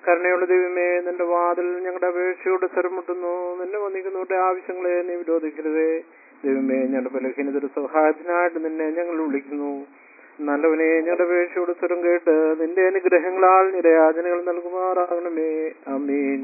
കരുണയുള്ള ദൈവമേ നിന്റെ വാതിൽ ഞങ്ങളുടെ അപേക്ഷയോട് സ്വരമുട്ടുന്നു നിന്നെ വന്നിക്കുന്നവരുടെ ആവശ്യങ്ങളെ നീ വിരോധിക്കരുതേ ദൈവമേ ഞങ്ങളുടെ ബലഹീനതയുടെ സഹായത്തിനായിട്ട് നിന്നെ ഞങ്ങൾ വിളിക്കുന്നു നല്ലവനെ ഞങ്ങളുടെ അപേക്ഷയോട് സ്വരം കേട്ട് നിന്റെ അനുഗ്രഹങ്ങളാൽ നിരയാചനകൾ നൽകുമാറാകണമേ അമീൻ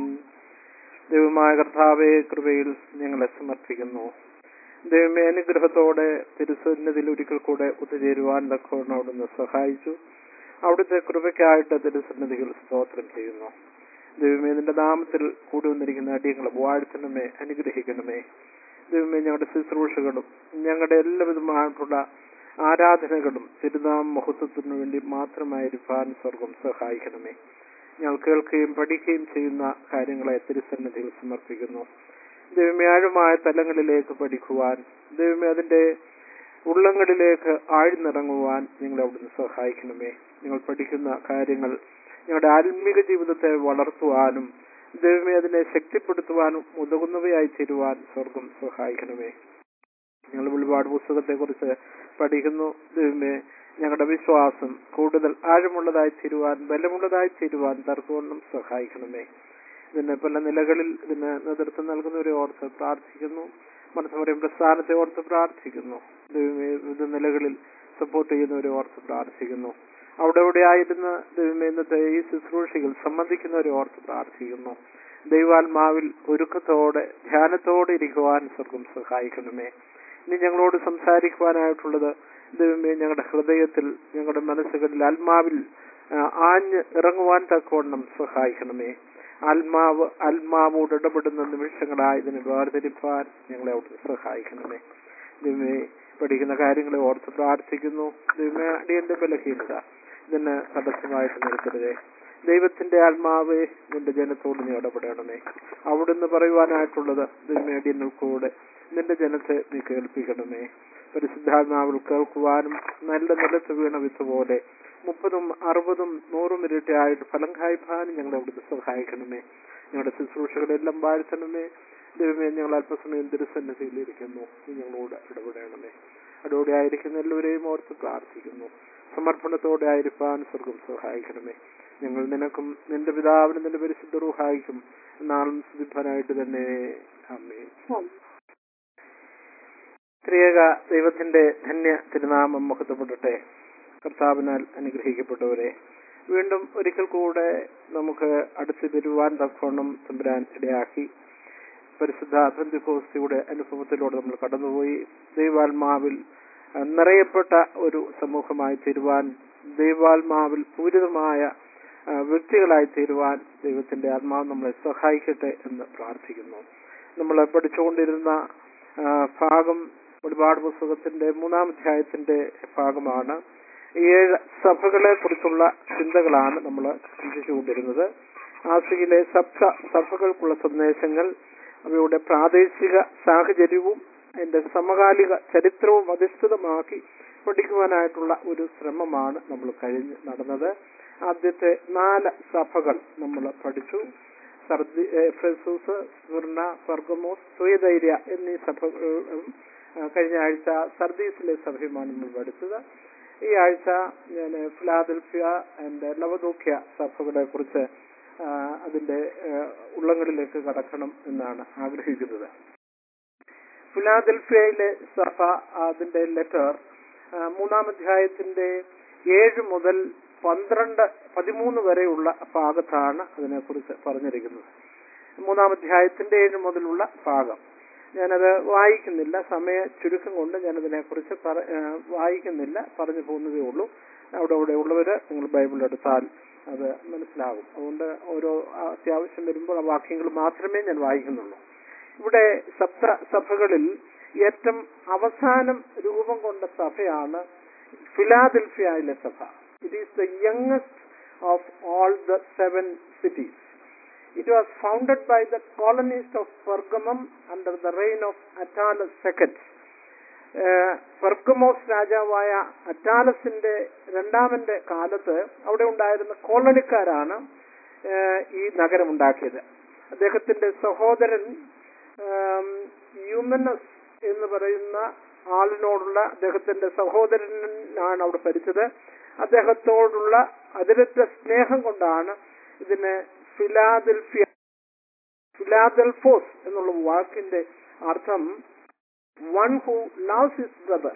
ദൈവമായ കർത്താവെ കൃപയിൽ ഞങ്ങളെ സമർപ്പിക്കുന്നു ദൈവമേ അനുഗ്രഹത്തോടെ തിരുസന്നിധിയിൽ ഒരിക്കൽ കൂടെ ഒത്തുചേരുവാൻ തക്കോണം അവിടുന്ന് സഹായിച്ചു അവിടുത്തെ കൃപയ്ക്കായിട്ട് തിരുസന്നിധികൾ സ്തോത്രം ചെയ്യുന്നു ദൈവമേ നിന്റെ നാമത്തിൽ കൂടി വന്നിരിക്കുന്ന അടിയങ്ങളെ വാഴ്ത്തണമേ അനുഗ്രഹിക്കണമേ ദൈവമേ ഞങ്ങളുടെ ശുശ്രൂഷകളും ഞങ്ങളുടെ എല്ലാവിധമായിട്ടുള്ള ആരാധനകളും തിരുനാം മഹത്വത്തിനു വേണ്ടി മാത്രമായിരിക്കാൻ സ്വർഗം സഹായിക്കണമേ ഞങ്ങൾ കേൾക്കുകയും പഠിക്കുകയും ചെയ്യുന്ന കാര്യങ്ങളെ തിരുസന്നിധിയിൽ സമർപ്പിക്കുന്നു ദൈവമേ ആഴമായ തലങ്ങളിലേക്ക് പഠിക്കുവാൻ ദൈവമേ അതിന്റെ ഉള്ളങ്ങളിലേക്ക് ആഴ്ന്നിറങ്ങുവാൻ നിങ്ങളെ അവിടുന്ന് സഹായിക്കണമേ നിങ്ങൾ പഠിക്കുന്ന കാര്യങ്ങൾ ഞങ്ങളുടെ ആത്മീക ജീവിതത്തെ വളർത്തുവാനും ദൈവമേ അതിനെ ശക്തിപ്പെടുത്തുവാനും ഉതകുന്നവയായി തീരുവാൻ സ്വർഗം സഹായിക്കണമേ ഞങ്ങൾ വെളിപാട് പുസ്തകത്തെ കുറിച്ച് പഠിക്കുന്നു ദൈവമേ ഞങ്ങളുടെ വിശ്വാസം കൂടുതൽ ആഴമുള്ളതായി തീരുവാൻ ബലമുള്ളതായി തീരുവാൻ തർക്കവണ്ണം സഹായിക്കണമേ ഇതിന് പല നിലകളിൽ ഇതിന് നേതൃത്വം നൽകുന്നവരെ ഓർത്ത് പ്രാർത്ഥിക്കുന്നു മനസ്സമരം പ്രസ്ഥാനത്തെ ഓർത്ത് പ്രാർത്ഥിക്കുന്നു ദൈവമേ വിവിധ നിലകളിൽ സപ്പോർട്ട് ചെയ്യുന്നവരെ ഓർത്ത് പ്രാർത്ഥിക്കുന്നു അവിടെ ഇവിടെ ആയിരുന്ന ദൈവമേ ഇന്നത്തെ ഈ ശുശ്രൂഷകൾ സംബന്ധിക്കുന്നവരെ ഓർത്ത് പ്രാർത്ഥിക്കുന്നു ദൈവാത്മാവിൽ ഒരുക്കത്തോടെ ധ്യാനത്തോടെ ഇരിക്കുവാൻ സ്വർഗം സഹായിക്കണമേ ഇനി ഞങ്ങളോട് സംസാരിക്കുവാനായിട്ടുള്ളത് ദൈവമേ ഞങ്ങളുടെ ഹൃദയത്തിൽ ഞങ്ങളുടെ മനസ്സുകളിൽ ആത്മാവിൽ ആ, ആഞ്ഞ് ഇറങ്ങുവാൻ തക്കവണ്ണം സഹായിക്കണമേ ആത്മാവ് ആത്മാവോട് ഇടപെടുന്ന നിമിഷങ്ങളായി ഇതിനെ വേർതിരിപ്പാൻ ഞങ്ങളെ അവിടുന്ന് സഹായിക്കണമേ ദൈവമേ പഠിക്കുന്ന കാര്യങ്ങളെ ഓർത്ത് പ്രാർത്ഥിക്കുന്നു ദൈവമേ അടിയന്റെ ബലഹീനത ഇതിന് തടസ്സമായിട്ട് നിർത്തരുതേ ദൈവത്തിന്റെ ആത്മാവേ നിന്റെ ജനത്തോട് നീ ഇടപെടണമേ അവിടുന്ന് പറയുവാനായിട്ടുള്ളത് ദൈവമേ അടിയനൾക്കൂടെ നിന്റെ ജനത്തെ നീ കേൾപ്പിക്കണമേ പരിശുദ്ധാത്മാവിൽ കേൾക്കുവാനും നല്ല നിലത്ത് വീണ വിത്ത് പോലെ മുപ്പതും അറുപതും നൂറും ഇരട്ടിയായിട്ട് ഫലം കായ്പാനും ഞങ്ങളെ അവിടുന്ന് സഹായിക്കണമേ ഞങ്ങളുടെ ശുശ്രൂഷകളെല്ലാം വാഴ്ത്തണമേ ദൈവമേ ഞങ്ങൾ അല്പസമയം തിരുസന്നിധിയിലിരിക്കുന്നു നീ ഞങ്ങളോട് ഇടപെടണമേ അതോടെ ആയിരിക്കുന്ന എല്ലാവരെയും ഓർത്ത് പ്രാർത്ഥിക്കുന്നു സമർപ്പണത്തോടെ ആയിരിക്കാൻ സ്വർഗം സഹായിക്കണമേ ഞങ്ങൾ നിനക്കും നിന്റെ പിതാവിനും നിന്റെ പരിശുദ്ധ റൂഹായിക്കും നാളും സ്തുതിപ്പനായിട്ട് തന്നെ അമ്മേ ത്രിയേക ദൈവത്തിന്റെ ധന്യ തിരുനാമം മഹത്വപ്പെടട്ടെ കർത്താവിനാൽ അനുഗ്രഹിക്കപ്പെട്ടവരെ വീണ്ടും ഒരിക്കൽ കൂടെ നമുക്ക് അടുത്ത് വരുവാൻ തക്കോണം തമ്പുരാൻ ഇടയാക്കി പരിശുദ്ധ ബന്ധുക്കോസ്തിയുടെ അനുഭവത്തിലൂടെ നമ്മൾ കടന്നുപോയി ദൈവാത്മാവിൽ അഹ്, നിറയപ്പെട്ട ഒരു സമൂഹമായി തീരുവാൻ ദൈവാത്മാവിൽ പൂരിതമായ അഹ്, വ്യക്തികളായി തീരുവാൻ ദൈവത്തിന്റെ ആത്മാവ് നമ്മളെ സഹായിക്കട്ടെ എന്ന് പ്രാർത്ഥിക്കുന്നു നമ്മൾ പഠിച്ചുകൊണ്ടിരുന്ന ആ, ഭാഗം ഒരുപാട് പുസ്തകത്തിന്റെ മൂന്നാം അധ്യായത്തിന്റെ ഭാഗമാണ് ഏഴ് സഭകളെ കുറിച്ചുള്ള ചിന്തകളാണ് നമ്മൾ ചിന്തിച്ചുകൊണ്ടിരുന്നത് ആസിയിലെ സപ്ത സഭകൾക്കുള്ള സന്ദേശങ്ങൾ അവയുടെ പ്രാദേശിക സാഹചര്യവും അതിന്റെ സമകാലിക ചരിത്രവും അധിഷ്ഠിതമാക്കി പഠിക്കുവാനായിട്ടുള്ള ഒരു ശ്രമമാണ് നമ്മൾ കഴിഞ്ഞ് നടന്നത് ആദ്യത്തെ നാല് സഭകൾ നമ്മൾ പഠിച്ചു സർദി എഫെസൂസ് സ്മിർണ പെർഗമോസ് സുയധൈര്യ എന്നീ സഭകളും ആ, കഴിഞ്ഞ ആഴ്ച സർദീസിലെ സഭയുമാണ് നമ്മൾ പഠിച്ചത് ഈ ആഴ്ച ഞാൻ ഫിലാദൽഫിയ ആൻഡ് ലവദോക്യ സഭകളെ കുറിച്ച് ആ, അതിന്റെ ആ, ഉള്ളങ്ങളിലേക്ക് കടക്കണം എന്നാണ് ആഗ്രഹിക്കുന്നത് ഫിലാദൽഫിയയിലെ സഭ അതിന്റെ ലെറ്റർ മൂന്നാം അധ്യായത്തിന്റെ ഏഴ് മുതൽ പന്ത്രണ്ട് പതിമൂന്ന് വരെയുള്ള ഭാഗത്താണ് അതിനെക്കുറിച്ച് പറഞ്ഞിരിക്കുന്നത് മൂന്നാം അധ്യായത്തിന്റെ ഏഴ് മുതലുള്ള ഭാഗം ഞാനത് വായിക്കുന്നില്ല സമയ ചുരുക്കം കൊണ്ട് ഞാനതിനെക്കുറിച്ച് പറ ആ, വായിക്കുന്നില്ല പറഞ്ഞു പോകുന്നതേ ഉള്ളൂ അവിടെ അവിടെ ഉള്ളവര് നിങ്ങൾ ബൈബിൾ എടുത്താൽ അത് മനസ്സിലാകും അതുകൊണ്ട് ഓരോ അത്യാവശ്യം വരുമ്പോൾ ആ വാക്യങ്ങൾ മാത്രമേ ഞാൻ വായിക്കുന്നുള്ളൂ ഇവിടെ സപ്ത സഭകളിൽ ഏറ്റവും അവസാനം രൂപം കൊണ്ട സഭയാണ് ഫിലാദൽഫിയയിലെ സഭ it is the youngest of all the seven cities it was founded by the colonist of Pergamum under the reign of Attalus second Pergamos രാജാവായ അറ്റാലസിന്റെ രണ്ടാമന്റെ കാലത്ത് അവിടെ ഉണ്ടായിരുന്ന കോളനിക്കാരാണ് ഏഹ്, ഈ നഗരം ഉണ്ടാക്കിയത് അദ്ദേഹത്തിന്റെ സഹോദരൻ ആം, യുമനസ് എന്ന് പറയുന്ന ആളിനോടുള്ള അദ്ദേഹത്തിന്റെ സഹോദരനാണ് അവിടെ ഭരിച്ചത് അദ്ദേഹത്തോടുള്ള അതിരറ്റ സ്നേഹം കൊണ്ടാണ് ഇതിനെ ഫിലാദൽഫിയ ഫിലാദൽഫോസ് എന്നുള്ള വാക്കിന്റെ അർത്ഥം one who loves his brother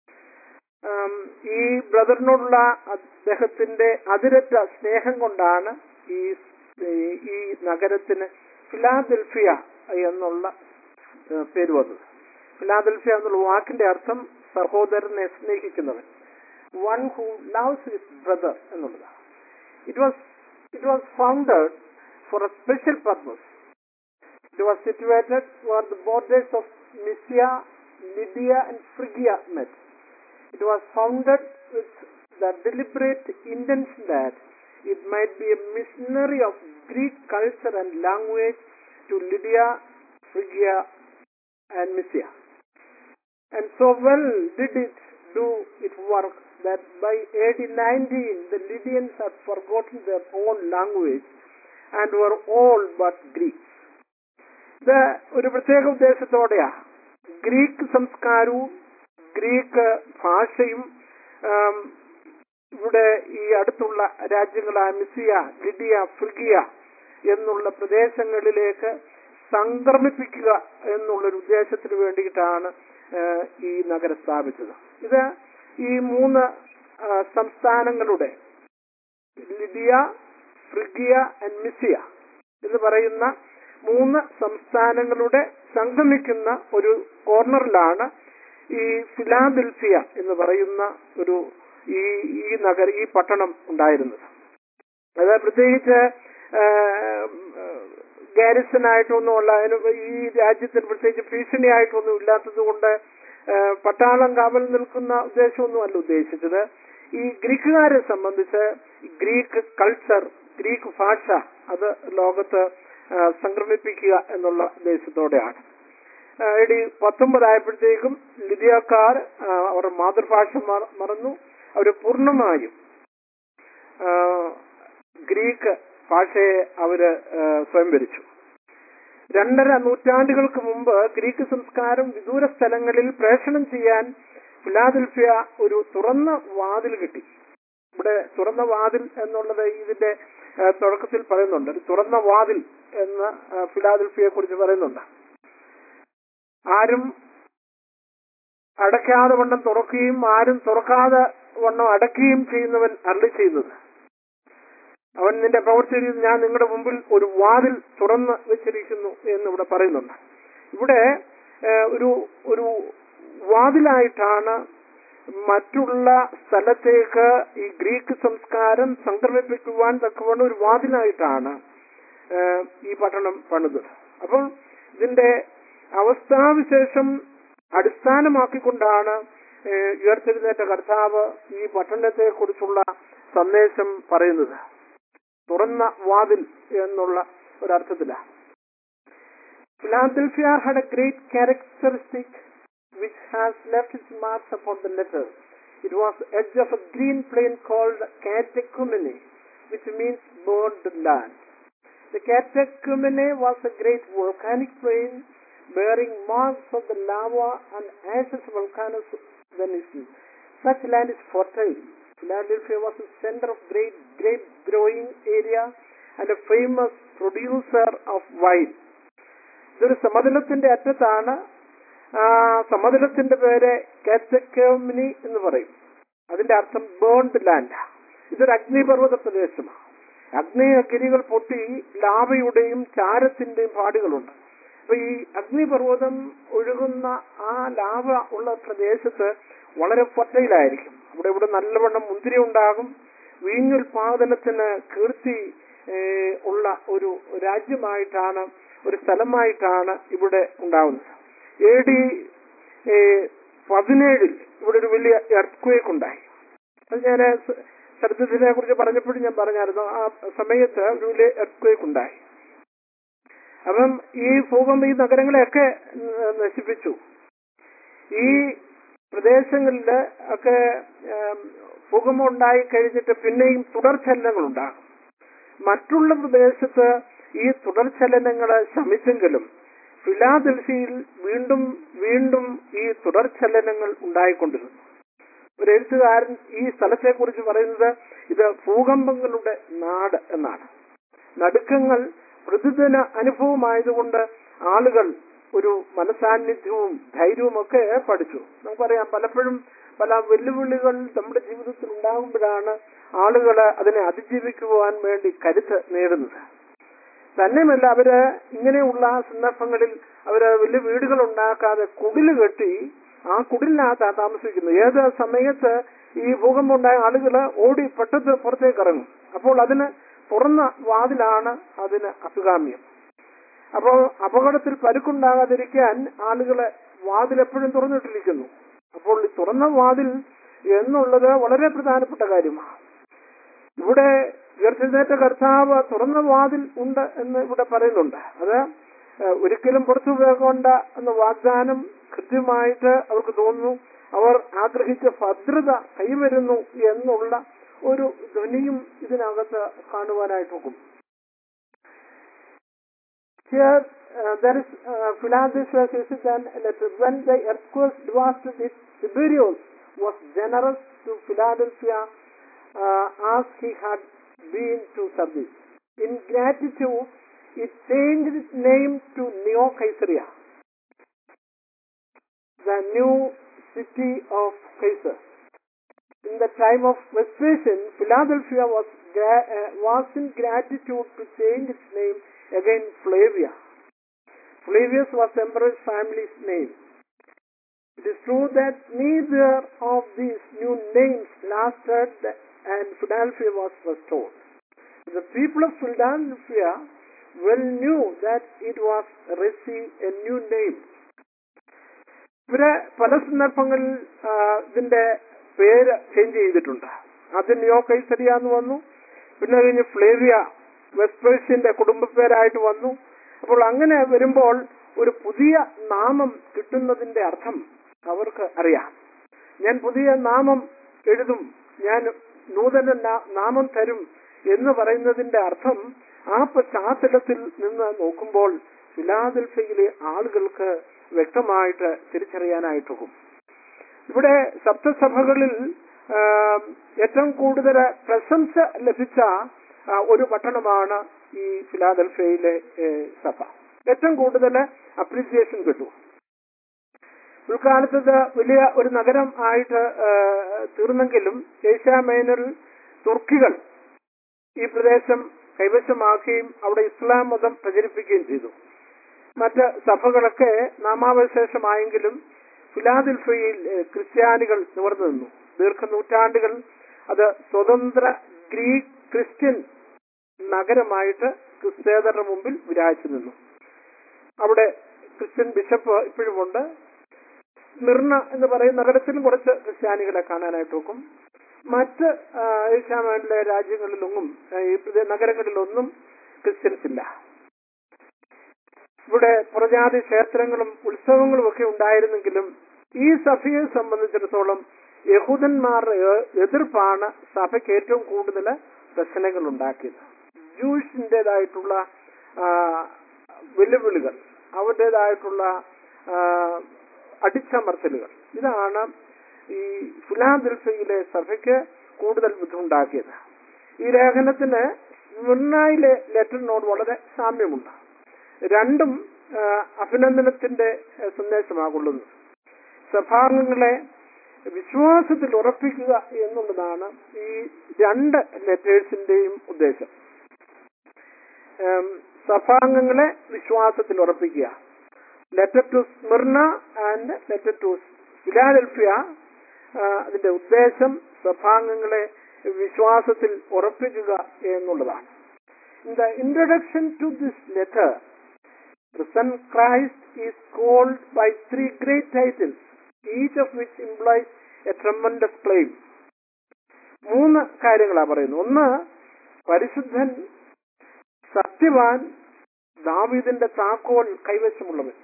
ഈ ബ്രദറിനോടുള്ള അദ്ദേഹത്തിന്റെ അതിരറ്റ സ്നേഹം കൊണ്ടാണ് ഈ ഈ നഗരത്തിന് ഫിലാദൽഫിയ എന്നുള്ള ഏഹ്, പേര് വന്നത് ഫിലാദൽഫിയ എന്നുള്ള വാക്കിന്റെ അർത്ഥം സഹോദരനെ സ്നേഹിക്കുന്നവൻ one who loves his brother എന്നുള്ളതാണ് it was it was founded for a special purpose It was situated where the borders of Mysia, Lydia and Phrygia met. It was founded with the deliberate intention that it might be a missionary of Greek culture and language to Lydia, Phrygia and Mysia. And so well did it do its work that by AD 19 the Lydians had forgotten their own language and were all but Greeks. ഇത് ഒരു പ്രത്യേക ഉദ്ദേശത്തോടെയാ Greek സംസ്കാരവും Greek ഭാഷയും ആം, ഇവിടെ ഈ അടുത്തുള്ള രാജ്യങ്ങളായ മിസിയ Lydia ഫ്രിഗിയ എന്നുള്ള പ്രദേശങ്ങളിലേക്ക് സംക്രമിപ്പിക്കുക എന്നുള്ളൊരു ഉദ്ദേശത്തിന് വേണ്ടിയിട്ടാണ് ഏഹ്, ഈ നഗരം സ്ഥാപിച്ചത് ഇത് ഈ മൂന്ന് ആ, സംസ്ഥാനങ്ങളുടെ ലിഡിയ ഫ്രിഗിയ ആൻഡ് മിസിയ എന്ന് പറയുന്ന മൂന്ന് സംസ്ഥാനങ്ങളുടെ സംഗമിക്കുന്ന ഒരു കോർണറിലാണ് ഈ ഫിലാദൽഫിയ എന്ന് പറയുന്ന ഒരു ഈ ഈ നഗര ഈ പട്ടണം ഉണ്ടായിരുന്നത് അത് പ്രത്യേകിച്ച് ഗാരിസൺ ആയിട്ടൊന്നും ഉള്ള അതിന് ഈ രാജ്യത്തിന് പ്രത്യേകിച്ച് ഭീഷണിയായിട്ടൊന്നും ഇല്ലാത്തത് കൊണ്ട് പട്ടാളം കാവൽ നിൽക്കുന്ന ഉദ്ദേശമൊന്നും അല്ല ഉദ്ദേശിച്ചത് ഈ ഗ്രീക്കുകാരെ സംബന്ധിച്ച് ഗ്രീക്ക് കൾച്ചർ ഗ്രീക്ക് ഭാഷ അത് ലോകത്ത് ആ, സംക്രമിപ്പിക്കുക എന്നുള്ള ഉദ്ദേശത്തോടെയാണ് ആ, എടി പത്തൊമ്പതായപ്പോഴത്തേക്കും ലിബിയക്കാർ ആ, അവരുടെ മാതൃഭാഷ മറ- മറന്നു അവർ പൂർണ്ണമായും ആ, ഗ്രീക്ക് ഭാഷയെ അവര് ആ, സ്വയം ഭരിച്ചു രണ്ടര നൂറ്റാണ്ടുകൾക്ക് മുമ്പ് ഗ്രീക്ക് സംസ്കാരം വിദൂര സ്ഥലങ്ങളിൽ പ്രേഷണം ചെയ്യാൻ ഫിലാദൽഫിയ ഒരു തുറന്ന വാതിൽ കിട്ടി ഇവിടെ തുറന്ന വാതിൽ എന്നുള്ളത് ഇതിന്റെ ആ, തുടക്കത്തിൽ പറയുന്നുണ്ട് ഒരു തുറന്ന വാതിൽ എന്ന് ആ, ഫിലാദൽഫിയെ കുറിച്ച് പറയുന്നുണ്ട് ആരും അടയ്ക്കാതെ വണ്ണം തുറക്കുകയും ആരും തുറക്കാതെ വണ്ണം അടയ്ക്കുകയും ചെയ്യുന്നവൻ അരളി ചെയ്യുന്നത് അവൻ നിന്റെ പ്രവർത്തിയിൽ ഞാൻ നിങ്ങളുടെ മുമ്പിൽ ഒരു വാതിൽ തുറന്ന് വെച്ചിരിക്കുന്നു എന്ന് ഇവിടെ പറയുന്നുണ്ട് ഇവിടെ ഏഹ്, ഒരു ഒരു വാതിലായിട്ടാണ് മറ്റുള്ള സ്ഥലത്തേക്ക് ഈ ഗ്രീക്ക് സംസ്കാരം സംക്രമിപ്പിക്കുവാൻ തക്കവണ്ണം ഒരു വാതിലായിട്ടാണ് ഏഹ്, ഈ പട്ടണം പണിത് അപ്പോൾ ഇതിന്റെ അവസ്ഥാവിശേഷം അടിസ്ഥാനമാക്കിക്കൊണ്ടാണ് ഏഹ്, ഉയർത്തെഴുന്നേറ്റ കർത്താവ് ഈ പട്ടണത്തെ കുറിച്ചുള്ള സന്ദേശം പറയുന്നത് തുറന്ന വാതിൽ എന്നുള്ള ഒരർത്ഥത്തിലാണ് Philadelphia had a great characteristic which has left its marks upon the letter. It was the edge of a green plain called Catechumene, which means burned land. The Catechumene was a great volcanic plain bearing marks of the lava and ashes of volcanoes Venice. Such land is fertile. Philadelphia was a center of great grape growing area and a famous producer of wine. ഇതൊരു സമതലത്തിന്റെ അറ്റത്താണ് ആ സമതലത്തിന്റെ പേര് കാറ്റക്കോമിനി എന്ന് പറയും അതിന്റെ അർത്ഥം burned land ഇതൊരു അഗ്നിപർവ്വത പ്രദേശമാണ് അഗ്നി അഗ്നികൾ പൊട്ടി ലാവയുടെയും ചാരത്തിന്റെയും പാടുകളുണ്ട് അപ്പൊ ഈ അഗ്നിപർവ്വതം ഒഴുകുന്ന ആ ലാവ ഉള്ള പ്രദേശത്ത് വളരെ ഫർട്ടൈലായിരിക്കും അവിടെ ഇവിടെ നല്ലവണ്ണം മുന്തിരി ഉണ്ടാകും വീഞ്ഞുൽപാദനത്തിന് കീർത്തി ഏഹ്, ഉള്ള ഒരു രാജ്യമായിട്ടാണ് ഒരു സ്ഥലമായിട്ടാണ് ഇവിടെ ഉണ്ടാവുന്നത് എ ഡി പതിനേഴിൽ ഇവിടെ ഒരു വലിയ എർത്ത് ഉണ്ടായി അത് ഞാൻ ചരിത്രത്തിനെ കുറിച്ച് പറഞ്ഞപ്പോഴും ഞാൻ പറഞ്ഞായിരുന്നു ആ സമയത്ത് ഒരു വലിയ എർത്ത് ഉണ്ടായി അപ്പം ഈ ഭൂകമ്പം ഈ നഗരങ്ങളെയൊക്കെ ന- നശിപ്പിച്ചു ഈ പ്രദേശങ്ങളിൽ ഒക്കെ ഏം, ഭൂകമ്പം ഉണ്ടായി കഴിഞ്ഞിട്ട് പിന്നെയും തുടർചലനങ്ങൾ ഉണ്ടാകും മറ്റുള്ള പ്രദേശത്ത് ഈ തുടർചലനങ്ങൾ ശമിച്ചെങ്കിലും ഫിലാദൽഫിയിൽ വീണ്ടും വീണ്ടും ഈ തുടർചലനങ്ങൾ ഉണ്ടായിക്കൊണ്ടിരുന്നു ഒരു എഴുത്തുകാരൻ ഈ സ്ഥലത്തെക്കുറിച്ച് പറയുന്നത് ഇത് ഭൂകമ്പങ്ങളുടെ നാട് എന്നാണ് നടുക്കങ്ങൾ പ്രതിദിന അനുഭവമായതുകൊണ്ട് ആളുകൾ ഒരു മനസാന്നിധ്യവും ധൈര്യവും ഒക്കെ പഠിച്ചു നമുക്കറിയാം പലപ്പോഴും പല വെല്ലുവിളികൾ നമ്മുടെ ജീവിതത്തിൽ ഉണ്ടാകുമ്പോഴാണ് ആളുകൾ അതിനെ അതിജീവിക്കുവാൻ വേണ്ടി കരുത്ത് നേടുന്നത് തന്നെയുമല്ല അവര് ഇങ്ങനെയുള്ള സന്ദർഭങ്ങളിൽ അവര് വലിയ വീടുകൾ ഉണ്ടാക്കാതെ കുടില് കെട്ടി ആ കുടിലിനകത്താണ് താമസിക്കുന്നത് ഏത് സമയത്ത് ഈ ഭൂകമ്പം ഉണ്ടായ ആളുകൾ ഓടി പെട്ടെന്ന് പുറത്തേക്ക് ഇറങ്ങും അപ്പോൾ അതിന് തുറന്ന വാതിലാണ് അതിന് അഭികാമ്യം അപ്പോൾ അപകടത്തിൽ പരുക്കുണ്ടാകാതിരിക്കാൻ ആളുകളെ വാതിൽ എപ്പോഴും തുറന്നിട്ടിരിക്കുന്നു അപ്പോൾ ഈ തുറന്ന വാതിൽ എന്നുള്ളത് വളരെ പ്രധാനപ്പെട്ട കാര്യമാണ് ഇവിടെ ഉയർത്തെഴുന്നേറ്റ കർത്താവ് തുറന്ന വാതിൽ ഉണ്ട് എന്ന് ഇവിടെ പറയുന്നുണ്ട് അത് ഏഹ്, ഒരിക്കലും പുറത്തു പോകേണ്ട എന്ന വാഗ്ദാനം കൃത്യമായിട്ട് അവർക്ക് തോന്നുന്നു അവർ ആഗ്രഹിച്ച ഭദ്രത കൈവരുന്നു എന്നുള്ള ഒരു ധ്വനിയും ഇതിനകത്ത് കാണുവാനായിട്ട് നോക്കും Here, uh, there is uh, Philadelphia says then that when the earthquake devastated Tiberius was generous to Philadelphia uh, as he had been to service. In gratitude, it changed its name to Neo Caesarea, the new city of Caesar. In the time of Vespasian, Philadelphia was, gra- uh, was in gratitude to change its name again Flavia. Flavius was emperor's family's name. It is true that neither of these new names lasted and Philadelphia was restored. The people of Philadelphia well knew that it was received a new name. ഇവര് പല സന്ദർഭങ്ങളിൽ ആ, ഇതിന്റെ പേര് change ചെയ്തിട്ടുണ്ട് ആദ്യം നിയോ കൈസരിയ എന്ന് വന്നു പിന്നെ അത് കഴിഞ്ഞ് ഫ്ലേവിയ വെസ്പേഴ്സിന്റെ കുടുംബ പേരായിട്ട് വന്നു അപ്പോൾ അങ്ങനെ വരുമ്പോൾ ഒരു പുതിയ നാമം കിട്ടുന്നതിന്റെ അർത്ഥം അവർക്ക് അറിയാം ഞാൻ പുതിയ നാമം എഴുതും ഞാൻ നൂതന നാ- നാമം തരും എന്ന് പറയുന്നതിന്റെ അർത്ഥം ആ പശ്ചാത്തലത്തിൽ നിന്ന് നോക്കുമ്പോൾ ഫിലാദൽഫയിലെ ആളുകൾക്ക് വ്യക്തമായിട്ട് തിരിച്ചറിയാനായിട്ടൊക്കും ഇവിടെ സപ്തസഭകളിൽ ആ, ഏറ്റവും കൂടുതൽ പ്രശംസ ലഭിച്ച ആ, ഒരു പട്ടണമാണ് ഈ ഫിലാദൽഫിയയിലെ ഏ, സഭ ഏറ്റവും കൂടുതൽ അപ്രീസിയേഷൻ കിട്ടും ഉൾക്കാലത്ത് ഇത് വലിയ ഒരു നഗരം ആയിട്ട് ആ, തീർന്നെങ്കിലും ഏഷ്യ മൈനറിൽ തുർക്കികൾ ഈ പ്രദേശം കൈവശമാക്കുകയും അവിടെ ഇസ്ലാം മതം പ്രചരിപ്പിക്കുകയും ചെയ്തു മറ്റ് സഭകളൊക്കെ നാമാവശേഷമായെങ്കിലും ഫിലാദൽഫിയയിൽ ഏഹ്, ക്രിസ്ത്യാനികൾ നിവർന്നു നിന്നു ദീർഘനൂറ്റാണ്ടുകൾ അത് സ്വതന്ത്ര ഗ്രീക്ക് ക്രിസ്ത്യൻ നഗരമായിട്ട് ക്രിസ്തേതരുടെ മുമ്പിൽ വിരാജിച്ചു നിന്നു അവിടെ ക്രിസ്ത്യൻ ബിഷപ്പ് ഇപ്പോഴുമുണ്ട് സ്മിർണ എന്ന് പറയുന്ന നഗരത്തിലും കുറച്ച് ക്രിസ്ത്യാനികളെ കാണാനായിട്ട് നോക്കും മറ്റ് ആ, ഏഷ്യാമേനിലെ രാജ്യങ്ങളിലൊന്നും ആ, ഈ പ്രദേ- നഗരങ്ങളിലൊന്നും ക്രിസ്ത്യൻസ് ഇല്ല ഇവിടെ പുറജാതി ക്ഷേത്രങ്ങളും ഉത്സവങ്ങളും ഒക്കെ ഉണ്ടായിരുന്നെങ്കിലും ഈ സഭയെ സംബന്ധിച്ചിടത്തോളം യഹൂദന്മാരുടെ എ- എതിർപ്പാണ് സഭയ്ക്ക് ഏറ്റവും കൂടുതൽ പ്രശ്നങ്ങൾ ഉണ്ടാക്കിയത് ജൂഷിൻ്റെതായിട്ടുള്ള വെല്ലുവിളികൾ അവരുടേതായിട്ടുള്ള ആ, അടിച്ചമർത്തലുകൾ ഇതാണ് ഈ ഫിലാദൽഫയിലെ സഭയ്ക്ക് കൂടുതൽ ബുദ്ധിമുണ്ടാക്കിയത് ഈ ലേഖനത്തിന് സ്മിർണയിലെ ലെറ്ററിനോട് വളരെ സാമ്യമുണ്ട് രണ്ടും ആ, അഭിനന്ദനത്തിന്റെ ആ, സന്ദേശമാകൊള്ളുന്നത് സഭാംഗങ്ങളെ വിശ്വാസത്തിൽ ഉറപ്പിക്കുക എന്നുള്ളതാണ് ഈ രണ്ട് ലെറ്റേഴ്സിന്റെയും ഉദ്ദേശം ഉം, സഭാംഗങ്ങളെ വിശ്വാസത്തിൽ ഉറപ്പിക്കുക letter to Smyrna and letter to Philadelphia ആ, അതിന്റെ ഉദ്ദേശം സഭാംഗങ്ങളെ വിശ്വാസത്തിൽ ഉറപ്പിക്കുക എന്നുള്ളതാണ് In the introduction to this letter, the Son Christ is called by three great titles, each of which implies a tremendous claim. മൂന്ന് കാര്യങ്ങളാ പറയുന്നു ഒന്ന് പരിശുദ്ധൻ സത്യവാൻ ദാവീദിന്റെ താക്കോൽ കൈവശമുള്ളവൻ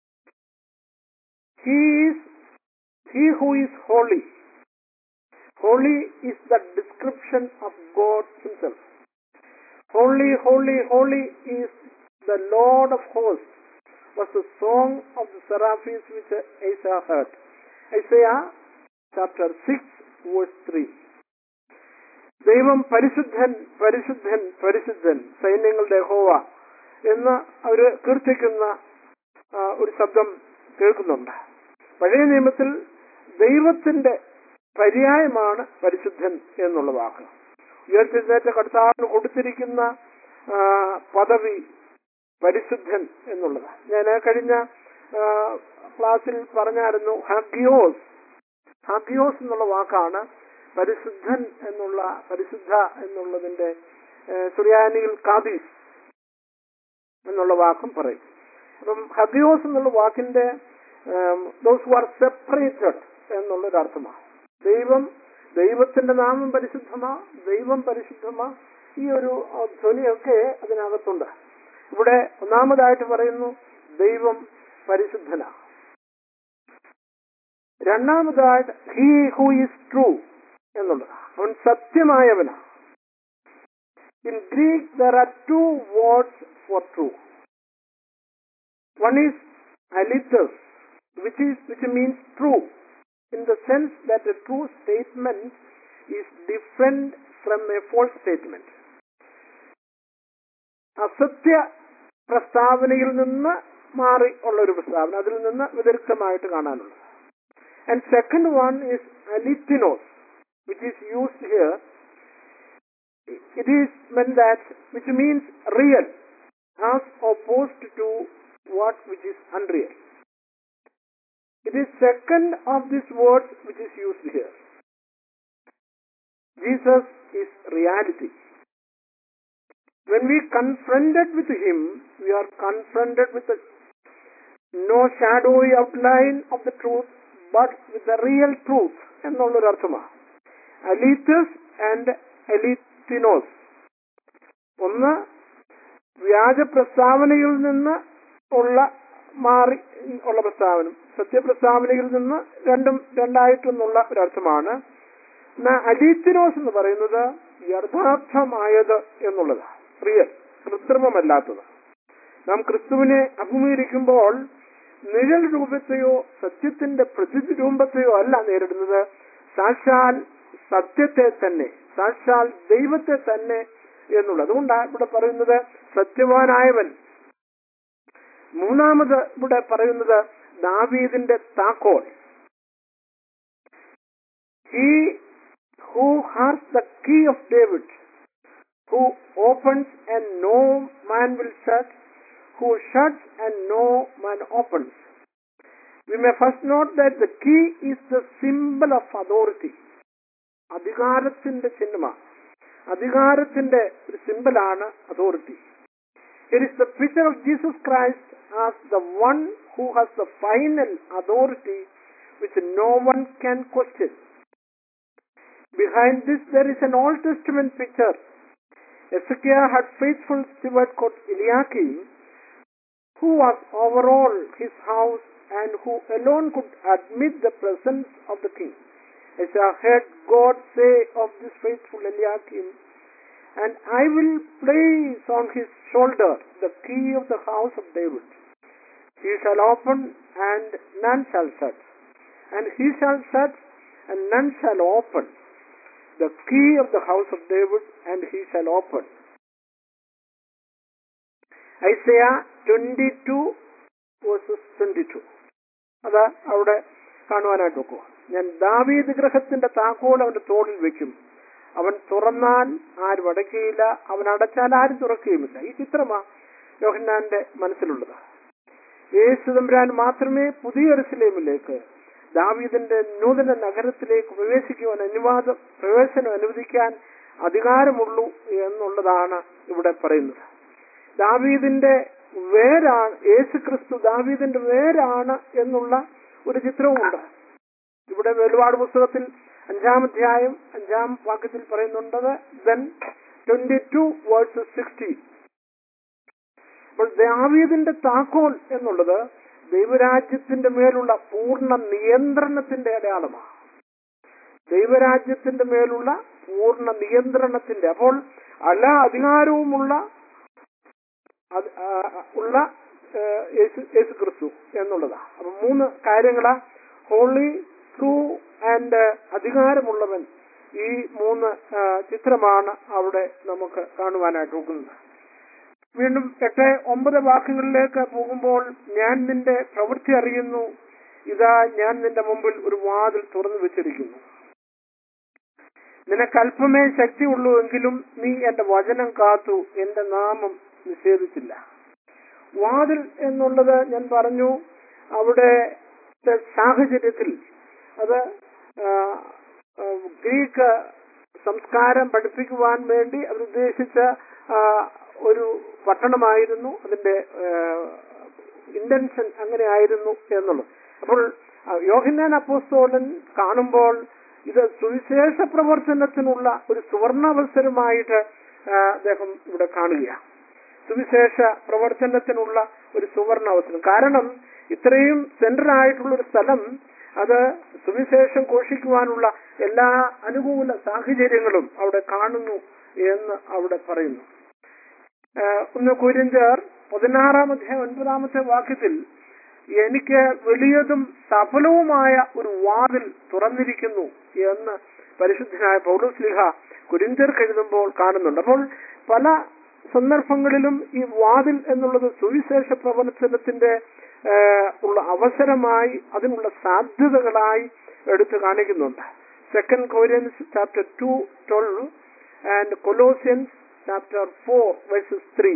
he is he who is holy holy is the description of God himself Holy, holy, holy is the Lord of hosts was the song of the seraphims which Isaiah heard. Isaiah chapter 6 verse 3. ദൈവം പരിശുദ്ധൻ പരിശുദ്ധൻ പരിശുദ്ധൻ സൈന്യങ്ങളുടെ ഹോവ എന്ന് അവര് കീർത്തിക്കുന്ന ആ, ഒരു ശബ്ദം കേൾക്കുന്നുണ്ട് പഴയ നിയമത്തിൽ ദൈവത്തിന്റെ പര്യായമാണ് പരിശുദ്ധൻ എന്നുള്ള വാക്ക് ഉയർത്തെഴുന്നേറ്റ കർത്താവിന് കൊടുത്തിരിക്കുന്ന ആ, പദവി പരിശുദ്ധൻ എന്നുള്ളത് ഞാൻ കഴിഞ്ഞ ആ, ക്ലാസ്സിൽ പറഞ്ഞായിരുന്നു ഹഗിയോസ് ഹഗിയോസ് എന്നുള്ള വാക്കാണ് പരിശുദ്ധൻ എന്നുള്ള പരിശുദ്ധ എന്നുള്ളതിന്റെ ഏഹ്, സുറിയാനിയിൽ കാദീസ് എന്നുള്ള വാക്കും പറയും അപ്പം ഹഗിയോസ് എന്നുള്ള വാക്കിന്റെ ദോസ് ആർ സെപ്പറേറ്റഡ് എന്നുള്ളൊരു അർത്ഥമാണ് ദൈവം ദൈവത്തിന്റെ നാമം പരിശുദ്ധമാ ദൈവം പരിശുദ്ധമാ ഈ ഒരു ആ, ധ്വനിയൊക്കെ അതിനകത്തുണ്ട് ഇവിടെ ഒന്നാമതായിട്ട് പറയുന്നു ദൈവം പരിശുദ്ധനാ രണ്ടാമതായിട്ട് ഹീ ഹൂ ഈസ് ട്രൂ എന്നുള്ളത് അവൻ സത്യമായവനാ in Greek there are two words for true one is alethes which is which means true in the sense that a true statement is different from a false statement അസത്യ പ്രസ്താവനയിൽ നിന്ന് മാറി ഉള്ള ഒരു പ്രസ്താവന അതിൽ നിന്ന് വ്യതിരിക്തമായിട്ട് കാണാനുള്ളത് and second one is alethinos which is used here it is men that which means real as opposed to what which is unreal It is second of these words which is used here. Jesus is reality. When we confronted with him, we are confronted with the no shadowy outline of the truth, but with the real truth എന്നുള്ളൊരു അർത്ഥമാണ് അലീത്തസ് and അലീത്തിനോസ് ഒന്ന് വ്യാജ പ്രസ്താവനയിൽ നിന്ന് ഉള്ള മാറി ഉള്ള പ്രസ്താവന സത്യപ്രസ്താവനയിൽ നിന്ന് രണ്ടും രണ്ടായിട്ടെന്നുള്ള ഒരർത്ഥമാണ് എന്നാൽ അലീത്തിനോസ് എന്ന് പറയുന്നത് യഥാർത്ഥമായത് എന്നുള്ളത് റിയൽ കൃത്രിമമല്ലാത്തത് നാം ക്രിസ്തുവിനെ അഭിമുഖീകരിക്കുമ്പോൾ നിഴൽ രൂപത്തെയോ സത്യത്തിന്റെ പ്രതിരൂപത്തെയോ അല്ല നേരിടുന്നത് സാക്ഷാൽ സത്യത്തെ തന്നെ സാക്ഷാൽ ദൈവത്തെ തന്നെ എന്നുള്ളത് അതുകൊണ്ടാണ് ഇവിടെ പറയുന്നത് സത്യവാനായവൻ മൂന്നാമത് ഇവിടെ പറയുന്നത് ദാവീദിന്റെ താക്കോൽ he who has the key of David who opens and no man will shut who shuts and no man opens we may first note that the key is the symbol of authority അധികാരത്തിന്റെ ചിഹ്നമാണ് അധികാരത്തിന്റെ ഒരു സിമ്പിളാണ് authority It is the picture of Jesus Christ as the one who has the final authority which no one can question. Behind this there is an Old Testament picture. Ezekiel had faithful steward called Eliakim who was over all his house and who alone could admit the presence of the king. As I heard God say of this faithful Eliakim, and I will place on his shoulder the key of the house of David. He shall open and none shall shut, and he shall shut and none shall open. The key of the house of David, and he shall open. Isaiah 22 verses 22. അത് അവിടെ കാണുവാനായിട്ട് നോക്കുക ഞാൻ ദാവീദ് ഗ്രഹത്തിന്റെ താക്കോൽ അവന്റെ തോളിൽ വെക്കും അവൻ തുറന്നാൽ ആരും അടയ്ക്കുകയില്ല അവൻ അടച്ചാൽ ആരും തുറക്കുകയുമില്ല ഈ ചിത്രമാ യോഹന്നാന്റെ മനസ്സിലുള്ളത് യേശു തമ്പുരാൻ മാത്രമേ പുതിയ എറുസലേമിലേക്ക് ദാവീദിന്റെ നൂതന നഗരത്തിലേക്ക് പ്രവേശിക്കുവാൻ അനുവാദം പ്രവേശനം അനുവദിക്കാൻ അധികാരമുള്ളൂ എന്നുള്ളതാണ് ഇവിടെ പറയുന്നത് ദാവീദിന്റെ വേരാണ് യേശു ക്രിസ്തു ദാവീദിന്റെ വേരാണ് എന്നുള്ള ഒരു ചിത്രവുമുണ്ട് ഇവിടെ വെളിപാട് പുസ്തകത്തിൽ അഞ്ചാം അധ്യായം അഞ്ചാം വാക്യത്തിൽ പറയുന്നുണ്ടത് then twenty two verses sixty അപ്പോൾ ദാവീദിന്റെ താക്കോൽ എന്നുള്ളത് ദൈവരാജ്യത്തിന്റെ മേലുള്ള പൂർണ്ണ നിയന്ത്രണത്തിന്റെ അടയാളമാണ് ദൈവരാജ്യത്തിന്റെ മേലുള്ള പൂർണ്ണ നിയന്ത്രണത്തിന്റെ അപ്പോൾ എല്ലാ അധികാരവുമുള്ള അത് ആ, ഉള്ള ആ, യേശു യേശു ക്രിസ്തു എന്നുള്ളതാണ് അപ്പൊ മൂന്ന് കാര്യങ്ങളാ ഹോളി ട്രൂ ആൻഡ് അധികാരമുള്ളവൻ ഈ മൂന്ന് ആ, ചിത്രമാണ് അവിടെ നമുക്ക് കാണുവാനായിട്ട് നോക്കുന്നത് വീണ്ടും എട്ട് ഒമ്പത് വാക്യങ്ങളിലേക്ക് പോകുമ്പോൾ ഞാൻ നിന്റെ പ്രവൃത്തി അറിയുന്നു ഇതാ ഞാൻ നിന്റെ മുമ്പിൽ ഒരു വാതിൽ തുറന്നു വെച്ചിരിക്കുന്നു നിനക്ക് അല്പമേ ശക്തിയുള്ളൂ എങ്കിലും നീ എന്റെ വചനം കാത്തു എന്റെ നാമം നിഷേധിച്ചില്ല വാതിൽ എന്നുള്ളത് ഞാൻ പറഞ്ഞു അവിടെ സാഹചര്യത്തിൽ അത് ആ, ആ, ഗ്രീക്ക് സംസ്കാരം പഠിപ്പിക്കുവാൻ വേണ്ടി അവരുദ്ദേശിച്ച ആ, ഒരു പട്ടണമായിരുന്നു അതിന്റെ ഇന്റൻഷൻ അങ്ങനെ ആയിരുന്നു എന്നുള്ളത് അപ്പോൾ ആ, യോഹന്നാൻ അപ്പോസ്തോലൻ കാണുമ്പോൾ ഇത് സുവിശേഷ പ്രവർത്തനത്തിനുള്ള ഒരു സുവർണാവസരമായിട്ട് ആ, അദ്ദേഹം ഇവിടെ കാണുകയാണ് സുവിശേഷ പ്രവർത്തനത്തിനുള്ള ഒരു സുവർണ അവസരം കാരണം ഇത്രയും സെൻട്രൽ ആയിട്ടുള്ള ഒരു സ്ഥലം അത് സുവിശേഷം ഘോഷിക്കുവാനുള്ള എല്ലാ അനുകൂല സാഹചര്യങ്ങളും അവിടെ കാണുന്നു എന്ന് അവിടെ പറയുന്നു ആഹ് ഒന്ന് കുരിഞ്ചർ പതിനാറാം അധ്യായം ഒൻപതാമത്തെ വാക്യത്തിൽ എനിക്ക് വലിയതും സഫലവുമായ ഒരു വാതിൽ തുറന്നിരിക്കുന്നു എന്ന് പരിശുദ്ധനായ പൗലോസ്ലിഹ കുരിഞ്ചർക്ക് എഴുതുമ്പോൾ കാണുന്നുണ്ട് അപ്പോൾ പല സന്ദർഭങ്ങളിലും ഈ വാതിൽ എന്നുള്ളത് സുവിശേഷ പ്രവർത്തനത്തിന്റെ ആഹ് ഉള്ള അവസരമായി അതിനുള്ള സാധ്യതകളായി എടുത്തു കാണിക്കുന്നുണ്ട് second Corinthians chapter two twelve and Colossians chapter four verses three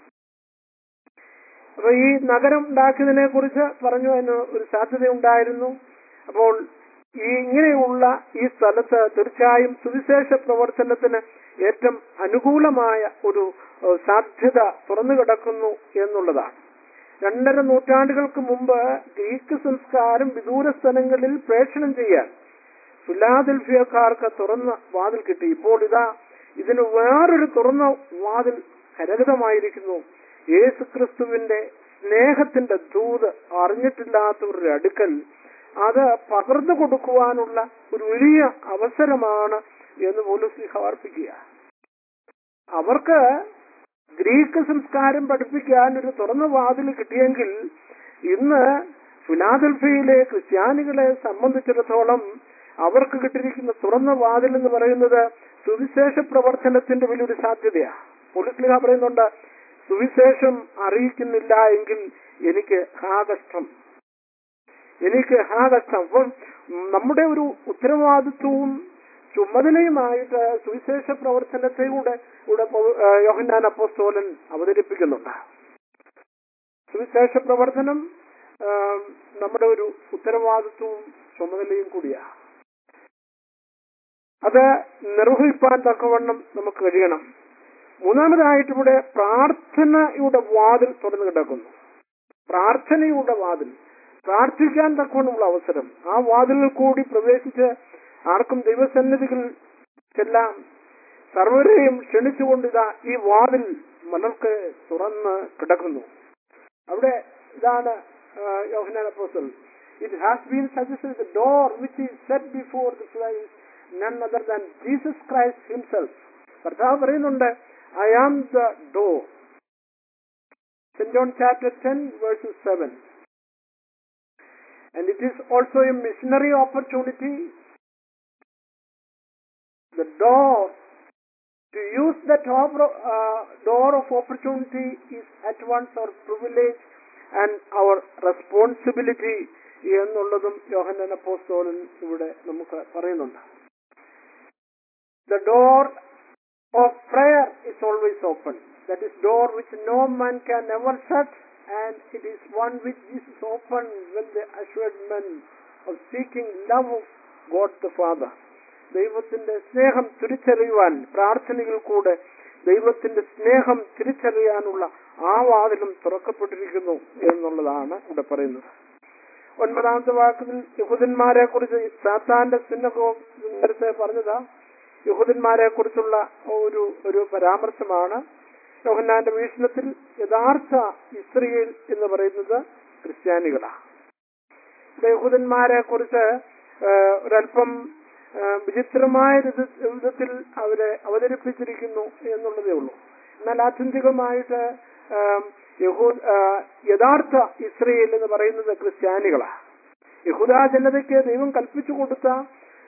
അപ്പൊ ഈ നഗരം ഉണ്ടാക്കിയതിനെ കുറിച്ച് പറഞ്ഞു അതിന് ഒരു സാധ്യത ഉണ്ടായിരുന്നു അപ്പോൾ ഈ ഇങ്ങനെയുള്ള ഈ സ്ഥലത്ത് തീർച്ചയായും സുവിശേഷ പ്രവർത്തനത്തിന് ഏറ്റവും അനുകൂലമായ ഒരു ഏഹ്, സാധ്യത തുറന്നു കിടക്കുന്നു എന്നുള്ളതാണ് രണ്ടര നൂറ്റാണ്ടുകൾക്ക് മുമ്പ് ഗ്രീക്ക് സംസ്കാരം വിദൂര സ്ഥലങ്ങളിൽ പ്രേഷണം ചെയ്യാൻ ഫിലാദൽഫിയക്കാർക്ക് തുറന്ന വാതിൽ കിട്ടി ഇപ്പോൾ ഇതാ ഇതിന് വേറൊരു തുറന്ന വാതിൽ കരഗതമായിരിക്കുന്നു യേശു ക്രിസ്തുവിന്റെ സ്നേഹത്തിന്റെ ദൂത് അറിഞ്ഞിട്ടില്ലാത്തവരുടെ അടുക്കൽ അത് പകർന്നു കൊടുക്കുവാനുള്ള ഒരു വലിയ അവസരമാണ് എന്ന് പോലീസ് അർപ്പിക്കുക അവർക്ക് ഗ്രീക്ക് സംസ്കാരം പഠിപ്പിക്കാൻ ഒരു തുറന്ന വാതിൽ കിട്ടിയെങ്കിൽ ഇന്ന് ഫിലാദൽഫിയിലെ ക്രിസ്ത്യാനികളെ സംബന്ധിച്ചിടത്തോളം അവർക്ക് കിട്ടിയിരിക്കുന്ന തുറന്ന വാതിൽ എന്ന് പറയുന്നത് സുവിശേഷ പ്രവർത്തനത്തിന്റെ വലിയൊരു സാധ്യതയാണ് പോലീസ് പറയുന്നുണ്ട് സുവിശേഷം അറിയിക്കുന്നില്ല എങ്കിൽ എനിക്ക് ഹാ കഷ്ടം എനിക്ക് ഹാ കഷ്ടം അപ്പം നമ്മുടെ ഒരു ഉത്തരവാദിത്വവും ചുമതലയുമായിട്ട് സുവിശേഷ പ്രവർത്തനത്തിലൂടെ ഇവിടെ പൗ- ആ, യോഹന്നാൻ അപ്പോസ്തോലൻ അവതരിപ്പിക്കുന്നുണ്ട് സുവിശേഷ പ്രവർത്തനം ആ, നമ്മുടെ ഒരു ഉത്തരവാദിത്വവും ചുമതലയും കൂടിയാണ് അത് നിർവഹിപ്പാൻ തക്കവണ്ണം നമുക്ക് കഴിയണം മൂന്നാമതായിട്ട് ഇവിടെ പ്രാർത്ഥനയുടെ വാതിൽ തുറന്നു കിടക്കുന്നു പ്രാർത്ഥനയുടെ വാതിൽ പ്രാർത്ഥിക്കാൻ തക്കവണ്ണമുള്ള അവസരം ആ വാതിലിൽ കൂടി പ്രവേശിച്ച് ആർക്കും ദൈവസന്നിധികൾ ചെല്ലാം സർവരെയും ക്ഷണിച്ചുകൊണ്ട് ഇതാ ഈ വാതിൽ മലർക്ക് തുറന്ന് കിടക്കുന്നു അവിടെ ഇതാണ് Yohannan apostle it has been suggested the door which is set before the flies none other than Jesus Christ himself കർത്താവ് പറയുന്നുണ്ട് I am the door Saint John chapter ten verses seven and it is also a missionary opportunity. The door, to use that door, uh, door of opportunity is at once our privilege and our responsibility എന്നുള്ളതും യോഹന്നാൻ അപ്പോസ്തോലൻ ഇവിടെ നമുക്ക് പറയുന്നുണ്ട് the door of prayer is always open that is door which no man can never shut and it is one which Jesus opened when the assured men of seeking love of God the Father. ദൈവത്തിന്റെ സ്നേഹം തിരിച്ചറിയുവാൻ പ്രാർത്ഥനയിൽ കൂടെ ദൈവത്തിന്റെ സ്നേഹം തിരിച്ചറിയാനുള്ള ആ വാതിലും തുറക്കപ്പെട്ടിരിക്കുന്നു എന്നുള്ളതാണ് ഇവിടെ പറയുന്നത് ഒൻപതാമത്തെ വാക്കിൽ യഹൂദന്മാരെ കുറിച്ച് സാത്താന്റെ സിന്നകോ നേരത്തെ പറഞ്ഞതാ യഹൂദന്മാരെ കുറിച്ചുള്ള ഒരു ഒരു പരാമർശമാണ് യോഹന്നാന്റെ വീക്ഷണത്തിൽ യഥാർത്ഥ ഇസ്രയേൽ എന്ന് പറയുന്നത് ക്രിസ്ത്യാനികളാണ് ഇവിടെ യഹൂദന്മാരെ കുറിച്ച് ഏഹ്, ഒരല്പം ഏഹ്, വിചിത്രമായ വിധ- വിധത്തിൽ അവരെ അവതരിപ്പിച്ചിരിക്കുന്നു എന്നുള്ളതേ ഉള്ളൂ എന്നാൽ ആത്യന്തികമായിട്ട് ഏഹ്, യഹൂ ഏഹ്, യഥാർത്ഥ ഇസ്രയേൽ എന്ന് പറയുന്നത് ക്രിസ്ത്യാനികളാണ് യഹൂദ ജനതയ്ക്ക് ദൈവം കൽപ്പിച്ചു കൊടുത്ത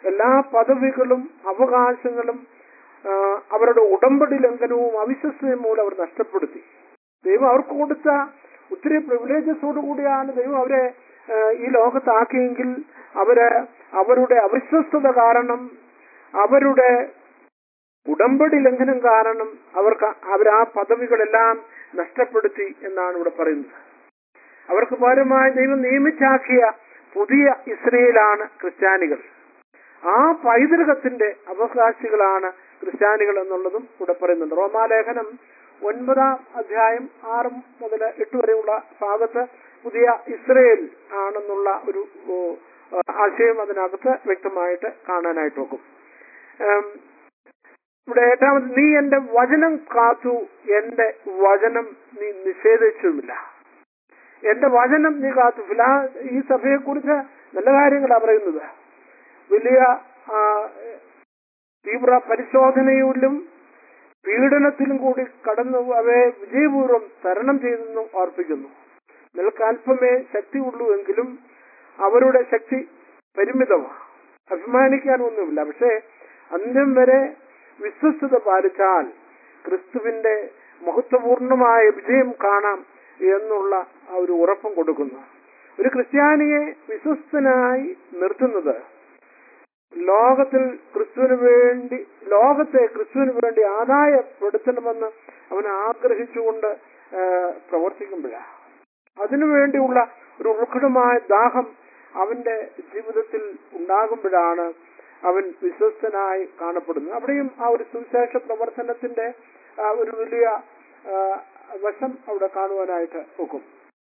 എല്ലാ പദവികളും അവകാശങ്ങളും ആ, അവരുടെ ഉടമ്പടി ലംഘനവും അവിശ്വസതയും മൂലം അവർ നഷ്ടപ്പെടുത്തി ദൈവം അവർക്ക് കൊടുത്ത ഒത്തിരി പ്രിവിലേജസോട് കൂടിയാണ് ദൈവം അവരെ ആ, ഈ ലോകത്താക്കിയെങ്കിൽ അവര് അവരുടെ അവിശ്വസ്തത കാരണം അവരുടെ ഉടമ്പടി ലംഘനം കാരണം അവർക്ക് അവർ ആ പദവികളെല്ലാം നഷ്ടപ്പെടുത്തി എന്നാണ് ഇവിടെ പറയുന്നത് അവർക്ക് പകരമായി ദൈവം നിയമിച്ചാക്കിയ പുതിയ ഇസ്രയേലാണ് ക്രിസ്ത്യാനികൾ ആ പൈതൃകത്തിന്റെ അവകാശികളാണ് ക്രിസ്ത്യാനികൾ എന്നുള്ളതും ഇവിടെ പറയുന്നുണ്ട് റോമാലേഖനം ഒൻപതാം അധ്യായം ആറ് മുതൽ എട്ട് വരെയുള്ള ഭാഗത്ത് പുതിയ ഇസ്രയേൽ ആണെന്നുള്ള ഒരു ഓ, ആശയം അതിനകത്ത് വ്യക്തമായിട്ട് കാണാനായിട്ട് നോക്കും ഉം, ഇവിടെ എട്ടാമത് നീ എന്റെ വചനം കാത്തു എന്റെ വചനം നീ നിഷേധിച്ചുമില്ല എന്റെ വചനം നീ കാത്തു ഫിലാ ഈ സഭയെ കുറിച്ച് നല്ല കാര്യങ്ങളാണ് പറയുന്നത് വലിയ ആ, തീവ്ര പരിശോധനയിലും പീഡനത്തിലും കൂടി കടന്നു അവയെ വിജയപൂർവ്വം തരണം ചെയ്തെന്നും ഓർപ്പിക്കുന്നു നിനക്ക് അല്പമേ ശക്തിയുള്ളൂ എങ്കിലും അവരുടെ ശക്തി പരിമിതമാണ് അഭിമാനിക്കാനൊന്നുമില്ല പക്ഷേ അന്ത്യം വരെ വിശ്വസ്തത പാലിച്ചാൽ ക്രിസ്തുവിന്റെ മഹത്വപൂർണമായ വിജയം കാണാം എന്നുള്ള ആ ഒരു ഉറപ്പും കൊടുക്കുന്നു ഒരു ക്രിസ്ത്യാനിയെ വിശ്വസ്തനായി നിർത്തുന്നത് ലോകത്തിൽ ക്രിസ്തുവിന് വേണ്ടി ലോകത്തെ ക്രിസ്തുവിന് വേണ്ടി ആദായപ്പെടുത്തണമെന്ന് അവൻ ആഗ്രഹിച്ചുകൊണ്ട് ആ, പ്രവർത്തിക്കുമ്പോഴാണ് അതിനുവേണ്ടിയുള്ള ഒരു ഉൾക്കടമായ ദാഹം അവന്റെ ജീവിതത്തിൽ ഉണ്ടാകുമ്പോഴാണ് അവൻ വിശ്വസ്തനായി കാണപ്പെടുന്നത് അവിടെയും ആ ഒരു സുവിശേഷ പ്രവർത്തനത്തിന്റെ ആ ഒരു വലിയ ആ, വശം അവിടെ കാണുവാനായിട്ട് ഒക്കും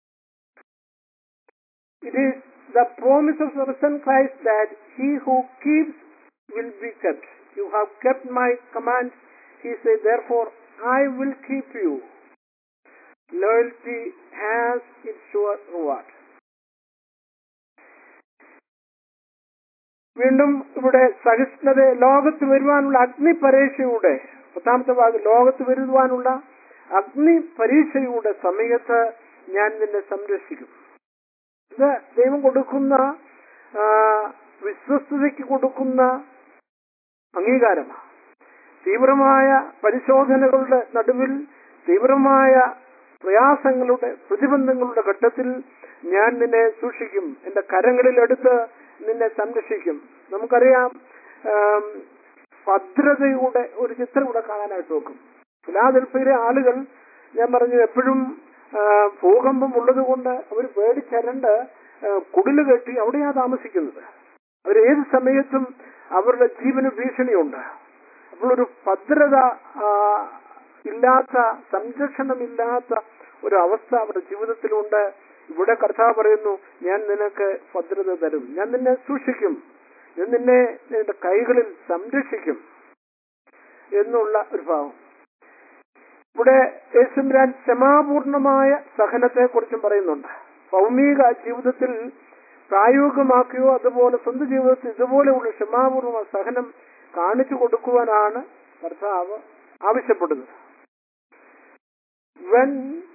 It is the promise of the risen Christ that he who keeps will be kept. You have kept my commands, he said, therefore I will keep you. Loyalty has its sure reward. വീണ്ടും ഇവിടെ സഹിഷ്ണുത ലോകത്ത് വരുവാനുള്ള അഗ്നി പരീക്ഷയുടെ പത്താമത്തെ ഭാഗം ലോകത്ത് വരുവാനുള്ള അഗ്നി പരീക്ഷയുടെ സമയത്ത് ഞാൻ നിന്നെ സംരക്ഷിക്കും ഇത് ദൈവം കൊടുക്കുന്ന ആ, വിശ്വസ്തതയ്ക്ക് കൊടുക്കുന്ന അംഗീകാരമാണ് തീവ്രമായ പരിശോധനകളുടെ നടുവിൽ തീവ്രമായ പ്രയാസങ്ങളുടെ പ്രതിബന്ധങ്ങളുടെ ഘട്ടത്തിൽ ഞാൻ നിന്നെ സൂക്ഷിക്കും എന്റെ കരങ്ങളിലെടുത്ത് നിന്നെ സംരക്ഷിക്കും നമുക്കറിയാം ആം, ഭദ്രതയുടെ ഒരു ചിത്രം ഇവിടെ കാണാനായിട്ട് നോക്കും ഫിലാദൽഫയിലെ ആളുകൾ ഞാൻ പറഞ്ഞു എപ്പോഴും ആ, ഭൂകമ്പം ഉള്ളത് കൊണ്ട് അവർ പേടിച്ചരണ്ട് ആ, കുടില് കെട്ടി അവിടെയാ താമസിക്കുന്നത് അവർ ഏത് സമയത്തും അവരുടെ ജീവന് ഭീഷണിയുണ്ട് അപ്പോൾ ഒരു ഭദ്രത ആ, ഇല്ലാത്ത സംരക്ഷണമില്ലാത്ത ഒരു അവസ്ഥ അവരുടെ ജീവിതത്തിലുണ്ട് ഇവിടെ കർത്താവ് പറയുന്നു ഞാൻ നിനക്ക് ഭദ്രത തരും ഞാൻ നിന്നെ സൂക്ഷിക്കും ഞാൻ നിന്നെ നിന്റെ കൈകളിൽ സംരക്ഷിക്കും എന്നുള്ള ഒരു ഭാവം ഇവിടെ യേശുരാൻ ക്ഷമാപൂർണമായ സഹനത്തെ കുറിച്ചും പറയുന്നുണ്ട് ഭൗമിക ജീവിതത്തിൽ പ്രായോഗികമാക്കുകയോ അതുപോലെ സ്വന്തം ജീവിതത്തിൽ ഇതുപോലെയുള്ള ക്ഷമാപൂർണ സഹനം കാണിച്ചു കൊടുക്കുവാനാണ് കർത്താവ് ആവശ്യപ്പെടുന്നത് when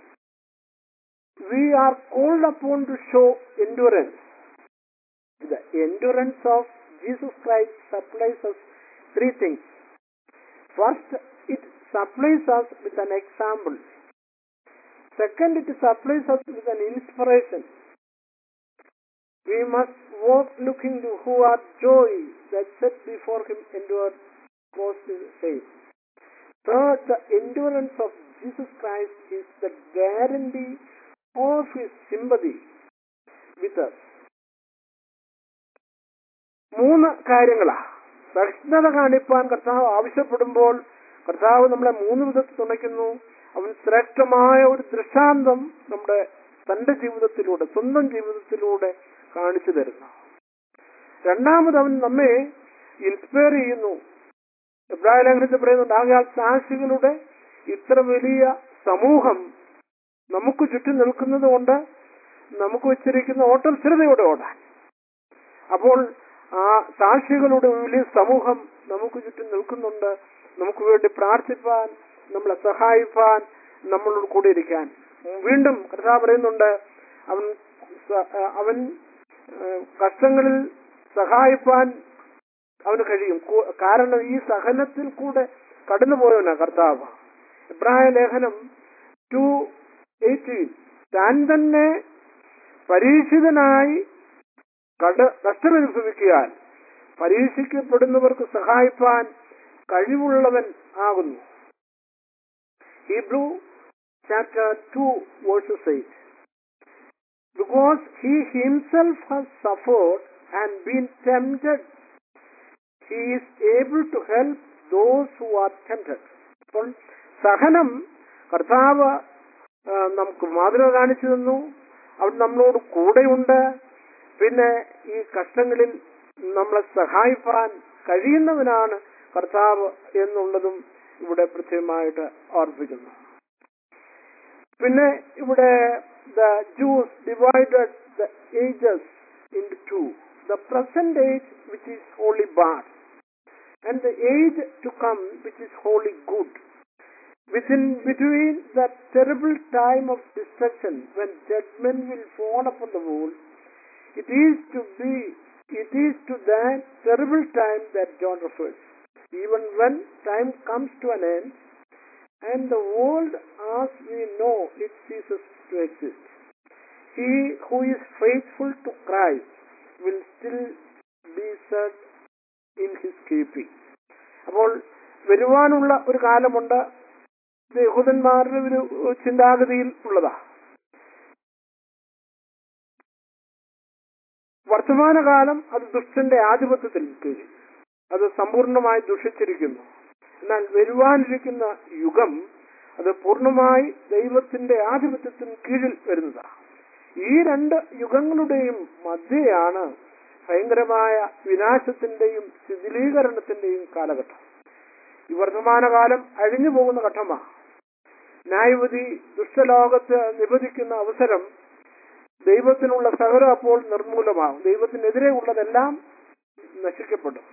we are called upon to show endurance the endurance of Jesus Christ supplies us three things. First, it supplies us with an example. Second, it supplies us with an inspiration. We must walk looking to who our joy that set before him endured most faith. Third, the endurance of Jesus Christ is the guarantee of his sympathy with us. മൂന്ന് കാര്യങ്ങളാ സഹിഷ്ണുത കാണിപ്പാൻ കർത്താവ് ആവശ്യപ്പെടുമ്പോൾ കർത്താവ് നമ്മളെ മൂന്ന് വിധത്തിൽ തുണയ്ക്കുന്നു അവൻ ശ്രേഷ്ഠമായ ഒരു ദൃഷ്ടാന്തം നമ്മുടെ തന്റെ ജീവിതത്തിലൂടെ സ്വന്തം ജീവിതത്തിലൂടെ കാണിച്ചു തരുന്നു രണ്ടാമത് അവൻ നമ്മെ ഇൻസ്പയർ ചെയ്യുന്നു എബ്രാഹിം ലേഖനത്തിൽ പറയുന്നുണ്ട് ആകയാൽ സാക്ഷികളുടെ ഇത്ര വലിയ സമൂഹം നമുക്ക് ചുറ്റും നിൽക്കുന്നത് കൊണ്ട് നമുക്ക് വെച്ചിരിക്കുന്ന ഓട്ടം സ്ഥിരതയോടെ ഓടാൻ അപ്പോൾ ആ സാക്ഷികളുടെ വലിയ സമൂഹം നമുക്ക് ചുറ്റും നിൽക്കുന്നുണ്ട് നമുക്ക് വേണ്ടി പ്രാർത്ഥിപ്പാൻ നമ്മളെ സഹായിപ്പാൻ നമ്മളോട് കൂടെ ഇരിക്കാൻ വീണ്ടും കർത്താവ് പറയുന്നുണ്ട് അവൻ സ- അവൻ ഏഹ്, കഷ്ടങ്ങളിൽ സഹായിപ്പാൻ അവന് കഴിയും കു- കാരണം ഈ സഹനത്തിൽ കൂടെ കടന്നുപോയവനാ കർത്താവ് ഇബ്രാഹിം ലേഖനം ടു എയ്റ്റീൻ താൻ തന്നെ പരീക്ഷിതനായി കട കഷ്ടമനുഭവിക്കാൻ പരീക്ഷിക്കപ്പെടുന്നവർക്ക് സഹായിപ്പാൻ കഴിവുള്ളവൻ ആകുന്നു Hebrew chapter two verses eight because he himself has suffered and been tempted, he is able to help those who are tempted. അപ്പോൾ സഹനം കർത്താവ് ആ, നമുക്ക് മാതൃക കാണിച്ചു തന്നു അവൻ നമ്മളോട് കൂടെയുണ്ട് പിന്നെ ഈ കഷ്ടങ്ങളിൽ നമ്മളെ സഹായിപ്പാൻ കഴിയുന്നവനാണ് കർത്താവ് എന്നുള്ളതും ഇവിടെ പ്രത്യേകമായിട്ട് ഓർപ്പിക്കുന്നു പിന്നെ ഇവിടെ the Jews divided the ages into the present age which is wholly bad and the age to come which is wholly good within between that terrible time of destruction when judgment will fall upon the world it is to be it is to that terrible time that john refers even when time comes to an end and the world as we know it ceases to exist he who is faithful to christ will still be set in his keeping അപ്പോൾ വരുവാനുള്ള ഒരു കാലമുണ്ട് ഇത് യഹൂദന്മാരുടെ ഒരു ചിന്താഗതിയിൽ ഉള്ളതാ വർത്തമാനകാലം അത് ദുഷ്ടന്റെ ആധിപത്യത്തിൽ കീഴിൽ അത് സമ്പൂർണമായി ദുഷിച്ചിരിക്കുന്നു എന്നാൽ വരുവാനിരിക്കുന്ന യുഗം അത് പൂർണ്ണമായി ദൈവത്തിന്റെ ആധിപത്യത്തിന് കീഴിൽ വരുന്നതാണ് ഈ രണ്ട് യുഗങ്ങളുടെയും മധ്യയാണ് ഭയങ്കരമായ വിനാശത്തിന്റെയും ശിഥിലീകരണത്തിന്റെയും കാലഘട്ടം ഈ വർത്തമാനകാലം അഴിഞ്ഞു പോകുന്ന ഘട്ടമാണ് ന്യായവിധി ദുഷ്ടലോകത്ത് നിബന്ധിക്കുന്ന അവസരം ദൈവത്തിനുള്ള സഹരം അപ്പോൾ നിർമൂലമാകും ദൈവത്തിനെതിരെ ഉള്ളതെല്ലാം നശിക്കപ്പെടും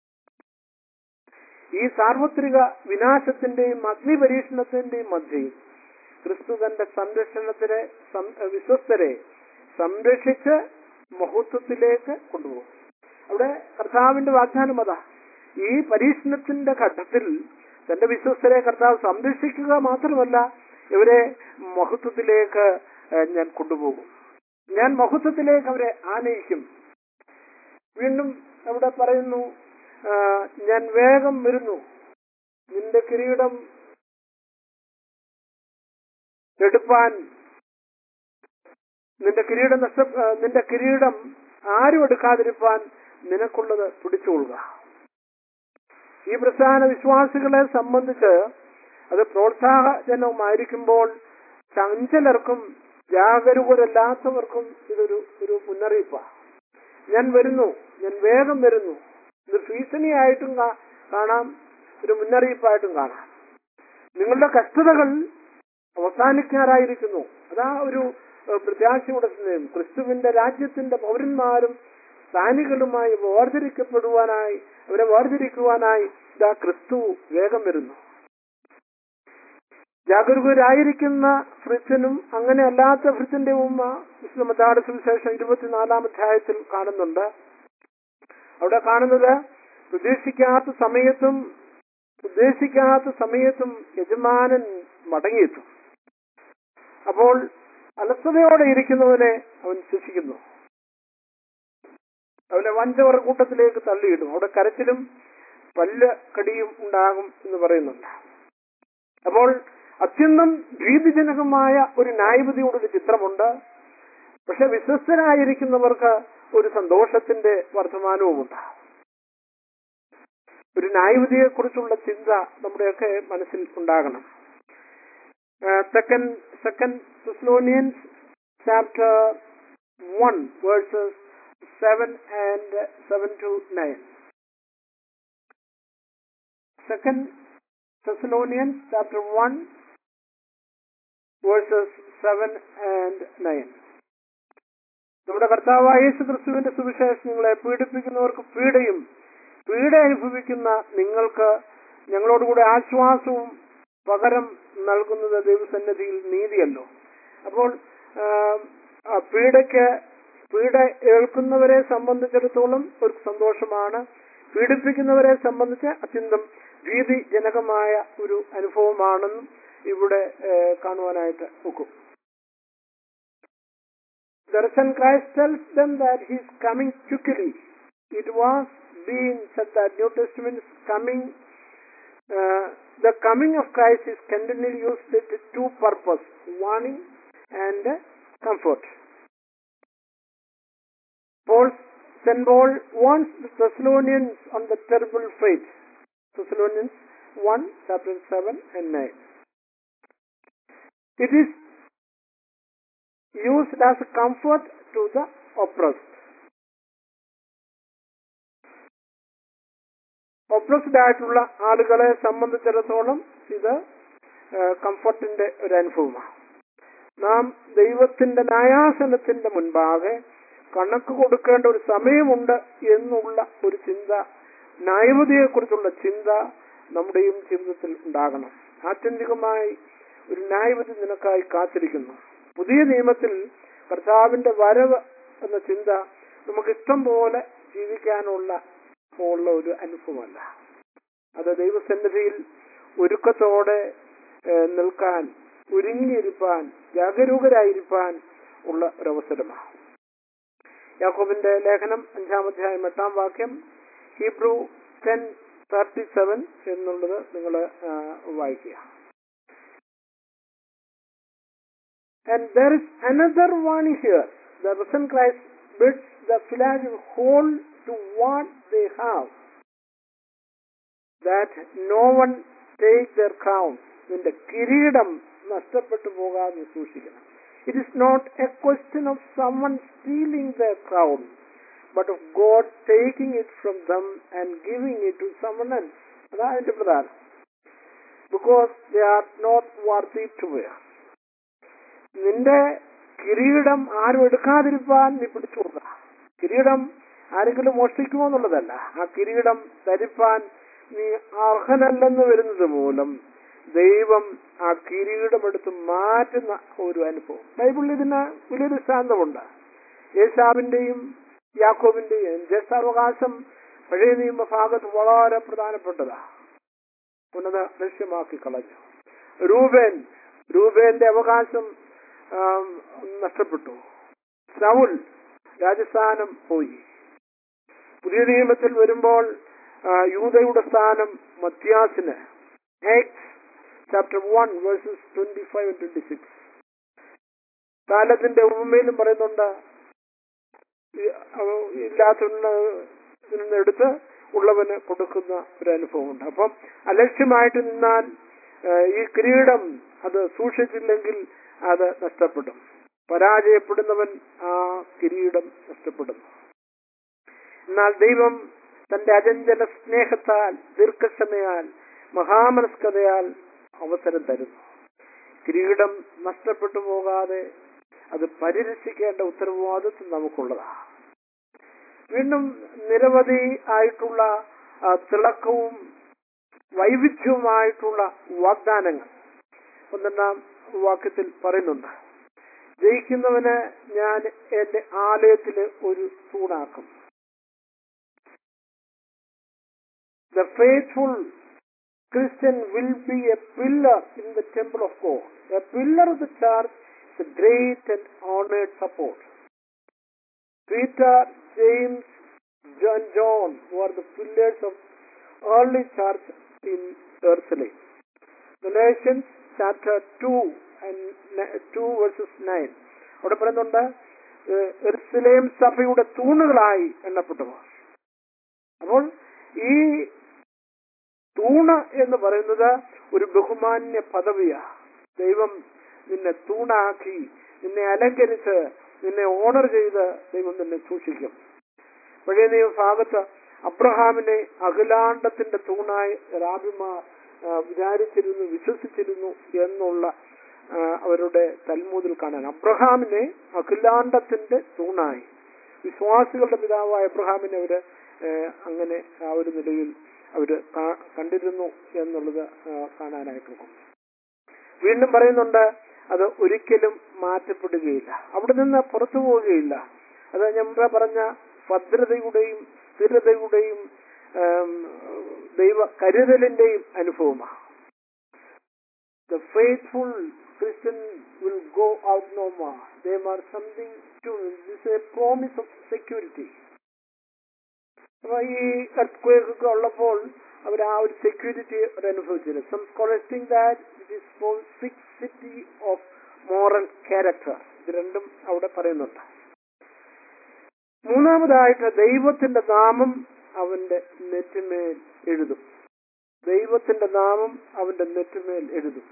ഈ സാർവത്രിക വിനാശത്തിന്റെയും അഗ്നിപരീക്ഷണത്തിന്റെയും മധ്യയിൽ ക്രിസ്തു തന്റെ സംരക്ഷണത്തിലെ സം- വിശ്വസ്തരെ സംരക്ഷിച്ച് മഹത്വത്തിലേക്ക് കൊണ്ടുപോകും അവിടെ കർത്താവിന്റെ വാഗ്ദാനം അതാ ഈ പരീക്ഷണത്തിന്റെ ഘട്ടത്തിൽ തന്റെ വിശ്വസ്തരെ കർത്താവ് സംരക്ഷിക്കുക മാത്രമല്ല ഇവരെ മഹത്വത്തിലേക്ക് ഏഹ്, ഞാൻ കൊണ്ടുപോകും ഞാൻ മഹത്വത്തിലേക്ക് അവരെ ആനയിക്കും വീണ്ടും അവിടെ പറയുന്നു ആ, ഞാൻ വേഗം വരുന്നു നിന്റെ കിരീടം എടുപ്പാൻ നിന്റെ കിരീടം നഷ്ട ആ, നിന്റെ കിരീടം ആരും എടുക്കാതിരിപ്പാൻ നിനക്കുള്ളത് പിടിച്ചുകൊള്ളുക ഈ പ്രസ്ഥാന വിശ്വാസികളെ സംബന്ധിച്ച് അത് പ്രോത്സാഹജനവുമായിരിക്കുമ്പോൾ ചഞ്ചലർക്കും ജാഗരൂകരല്ലാത്തവർക്കും ഇതൊരു ഒരു മുന്നറിയിപ്പാണ് ഞാൻ വരുന്നു ഞാൻ വേഗം വരുന്നു ഇത് ഭീഷണിയായിട്ടും കാ- കാണാം ഒരു മുന്നറിയിപ്പായിട്ടും കാണാം നിങ്ങളുടെ കഷ്ടതകൾ അവസാനിക്കാറായിരിക്കുന്നു അതാ ഒരു ഏഹ്, പ്രത്യാശയുടെ സ്നേഹം ക്രിസ്തുവിന്റെ രാജ്യത്തിന്റെ പൗരന്മാരും സ്ഥാനികളുമായി വേർതിരിക്കപ്പെടുവാനായി അവരെ വേർതിരിക്കുവാനായി ഇതാ ക്രിസ്തു വേഗം വരുന്നു ജാഗരൂകരായിരിക്കുന്ന ഭൃത്യനും അങ്ങനെ അല്ലാത്ത ഭൃത്യന്റെ ഉമ്മ വിഷ്ണുമത്താട് സുവിശേഷം ഇരുപത്തിനാലാം അധ്യായത്തിൽ കാണുന്നുണ്ട് അവിടെ കാണുന്നത് പ്രതീക്ഷിക്കാത്ത സമയത്തും ഉദ്ദേശിക്കാത്ത സമയത്തും യജമാനൻ മടങ്ങിയെത്തും അപ്പോൾ അലസതയോടെ ഇരിക്കുന്നവനെ അവൻ ശിക്ഷിക്കുന്നു അവനെ വഞ്ചവർ കൂട്ടത്തിലേക്ക് തള്ളിയിടും അവിടെ കരച്ചിലും പല്ല് കടിയും ഉണ്ടാകും എന്ന് പറയുന്നുണ്ട് അപ്പോൾ അത്യന്തം ഭീതിജനകമായ ഒരു ന്യായവിധിയോടൊരു ചിത്രമുണ്ട് പക്ഷെ വിശ്വസ്തരായിരിക്കുന്നവർക്ക് ഒരു സന്തോഷത്തിന്റെ വർത്തമാനവുമുണ്ട് ഒരു ന്യായവിധിയെ കുറിച്ചുള്ള ചിന്ത നമ്മുടെയൊക്കെ മനസ്സിൽ ഉണ്ടാകണം second second Thessalonians chapter 1 verses 7 and 7 to 9. Second Thessalonians chapter 1 verses 7 and 9. നമ്മുടെ കർത്താവായ യേശു ക്രിസ്തുവിന്റെ സുവിശേഷം നിങ്ങളെ പീഡിപ്പിക്കുന്നവർക്ക് പീഡയും പീഡ അനുഭവിക്കുന്ന നിങ്ങൾക്ക് ഞങ്ങളോടുകൂടെ ആശ്വാസവും പകരം നൽകുന്നത് ദൈവസന്നിധിയിൽ നീതിയല്ലോ അപ്പോൾ ആ, ആ പീഡയ്ക്ക് പീഡ ഏൽക്കുന്നവരെ സംബന്ധിച്ചിടത്തോളം ഒരു സന്തോഷമാണ് പീഡിപ്പിക്കുന്നവരെ സംബന്ധിച്ച് അത്യന്തം ഭീതിജനകമായ ഒരു അനുഭവമാണെന്നും ഇവിടെ ഏഹ്, കാണുവാനായിട്ട് ഒക്കും The risen Christ tells them that he is coming quickly. It was being said that New Testament is coming. Uh, the coming of Christ is continually used with two purpose: warning and uh, comfort. Paul, St. Paul warns the Thessalonians on the terrible fate. Thessalonians 1, chapter 7 and 9. It is used as a comfort to the oppressed. Oppressed ആയിട്ടുള്ള ആളുകളെ സംബന്ധിച്ചിടത്തോളം ഇത് കംഫർട്ടിന്റെ ഒരു അനുഭവമാണ് നാം ദൈവത്തിന്റെ ന്യായാസനത്തിന്റെ മുൻപാകെ കണക്ക് കൊടുക്കേണ്ട ഒരു സമയമുണ്ട് എന്നുള്ള ഒരു ചിന്ത ന്യായവതിയെക്കുറിച്ചുള്ള ചിന്ത നമ്മുടെയും ജീവിതത്തിൽ ഉണ്ടാകണം ആത്യന്തികമായി ഒരു ന്യായവതി നിനക്കായി കാത്തിരിക്കുന്നു പുതിയ നിയമത്തിൽ കർത്താവിന്റെ വരവ് എന്ന ചിന്ത നമുക്ക് ഇഷ്ടം പോലെ ജീവിക്കാനുള്ള ഉള്ള ഒരു അനുഭവമല്ല അത് ദൈവസന്നിധിയിൽ ഒരുക്കത്തോടെ ഏഹ്, നിൽക്കാൻ ഒരുങ്ങിയിരിപ്പാൻ ജാഗരൂകരായിരിക്കാൻ ഉള്ള ഒരവസരമാണ് യാക്കോബിന്റെ ലേഖനം അഞ്ചാം അധ്യായം എട്ടാം വാക്യം ഹീബ്രു ടെൻ തേർട്ടി സെവൻ എന്നുള്ളത് നിങ്ങൾ വായിക്കുക And there is another warning here. The risen Christ bids the Philadelphia hold to what they have, that no one take their crown. നിന്റെ കിരീടം നഷ്ടപ്പെട്ടു പോകാതെ സൂക്ഷിക്കണം it is not a question of someone stealing the crown but of God taking it from them and giving it to someone else അതാണ് അതിന്റെ പ്രധാനം because they are not worthy to wear നിന്റെ കിരീടം ആരും എടുക്കാതിരിക്കാൻ നീ പിടിച്ചു കൊടുക്കുക കിരീടം ആരെങ്കിലും മോഷ്ടിക്കുമോ എന്നുള്ളതല്ല ആ കിരീടം ധരിപ്പാൻ നീ അർഹനല്ലെന്ന് വരുന്നത് മൂലം ദൈവം ആ കിരീടം എടുത്ത് മാറ്റുന്ന ഒരു അനുഭവം ബൈബിളിൽ ഇതിന് വലിയൊരു ശാന്തമുണ്ട് യേശാവിന്റെയും യാക്കോബിന്റെയും ജ്യേഷ്ഠാവകാശം പഴയ നിയമ ഭാഗത്ത് വളരെ പ്രധാനപ്പെട്ടതാ ഉന്നത ലക്ഷ്യമാക്കി കളഞ്ഞു രൂപേൻ രൂപേന്റെ അവകാശം ആം, നഷ്ടപ്പെട്ടു സൗൽ രാജസ്ഥാനം പോയി പുതിയ നിയമത്തിൽ വരുമ്പോൾ ആ, യൂദയുടെ സ്ഥാനം മത്യാസിന് Acts chapter one verses twenty five twenty six കാലത്തിന്റെ ഉപമയിലും പറയുന്നുണ്ട് ഈ- അവ- ഇല്ലാത്തതിൽ നിന്ന് എടുത്ത് ഉള്ളവന് കൊടുക്കുന്ന ഒരു അനുഭവമുണ്ട് അപ്പം അലക്ഷ്യമായിട്ട് നിന്നാൽ ആ, ഈ കിരീടം അത് സൂക്ഷിച്ചില്ലെങ്കിൽ അത് നഷ്ടപ്പെടും പരാജയപ്പെടുന്നവൻ ആ കിരീടം നഷ്ടപ്പെടുന്നു എന്നാൽ ദൈവം തന്റെ അചഞ്ചല സ്നേഹത്താൽ ദീർഘക്ഷമയാൽ മഹാമനസ്കതയാൽ അവസരം തരുന്നു കിരീടം നഷ്ടപ്പെട്ടു പോകാതെ അത് പരിരക്ഷിക്കേണ്ട ഉത്തരവാദിത്വം നമുക്കുള്ളതാണ് വീണ്ടും നിരവധി ആയിട്ടുള്ള ആ, തിളക്കവും വൈവിധ്യവുമായിട്ടുള്ള വാഗ്ദാനങ്ങൾ ഒന്നാം വാക്യത്തിൽ പറയുന്നുണ്ട് ജയിക്കുന്നവന് ഞാൻ എന്റെ ആലയത്തില് ഒരു തൂണാക്കും The faithful Christian will be a pillar in the temple of God. A pillar of the church is a great and honored support. Peter, James, John, John were the pillars of early church in Jerusalem. Galatians chapter 2 and ni- 2 verses 9. അവിടെ പറയുന്നുണ്ട് ഏഹ്, Jerusalem സഭയുടെ തൂണുകളായി എണ്ണപ്പെട്ടവർ അപ്പോൾ ഈ തൂണ് എന്ന് പറയുന്നത് ഒരു ബഹുമാന്യ പദവിയാ ദൈവം നിന്നെ തൂണാക്കി നിന്നെ അലങ്കരിച്ച് നിന്നെ ഓണർ ചെയ്ത് ദൈവം നിന്നെ സൂക്ഷിക്കും പഴയ നിയമ ഭാഗത്ത് അബ്രഹാമിനെ അഖിലാണ്ടത്തിന്റെ തൂണായി റാബിമാർ ആ, വിചാരിച്ചിരുന്നു വിശ്വസിച്ചിരുന്നു എന്നുള്ള ആ, അവരുടെ തൽമൂതിൽ കാണാൻ അബ്രഹാമിനെ അഖിലാണ്ടത്തിന്റെ തൂണായി വിശ്വാസികളുടെ പിതാവായ അബ്രഹാമിനെ അവര് ഏ, അങ്ങനെ ആ ഒരു നിലയിൽ അവര് കാ- കണ്ടിരുന്നു എന്നുള്ളത് ആ, കാണാനായിട്ട് നോക്കും വീണ്ടും പറയുന്നുണ്ട് അത് ഒരിക്കലും മാറ്റപ്പെടുകയില്ല അവിടെ നിന്ന് പുറത്തു പോവുകയില്ല അത് ഞാൻ മുമ്പേ പറഞ്ഞ ഭദ്രതയുടെയും സ്ഥിരതയുടെയും ഉം, ദൈവ കരുതലിന്റെയും അനുഭവമാണ് the faithful Christian will go out no more. They are something to, this is a promise of security. അപ്പൊ ഈ earthquake ഒക്കെ ഉള്ളപ്പോൾ അവർ ആ ഒരു സെക്യൂരിറ്റി അവർ അനുഭവിച്ചിരുന്നു some scholars think that it is for fixity of moral character ഇത് രണ്ടും അവിടെ പറയുന്നുണ്ട് മൂന്നാമതായിട്ട് ദൈവത്തിന്റെ നാമം അവന്റെ നെറ്റിമേൽ എഴുതും ദൈവത്തിന്റെ നാമം അവന്റെ നെറ്റിമേൽ എഴുതും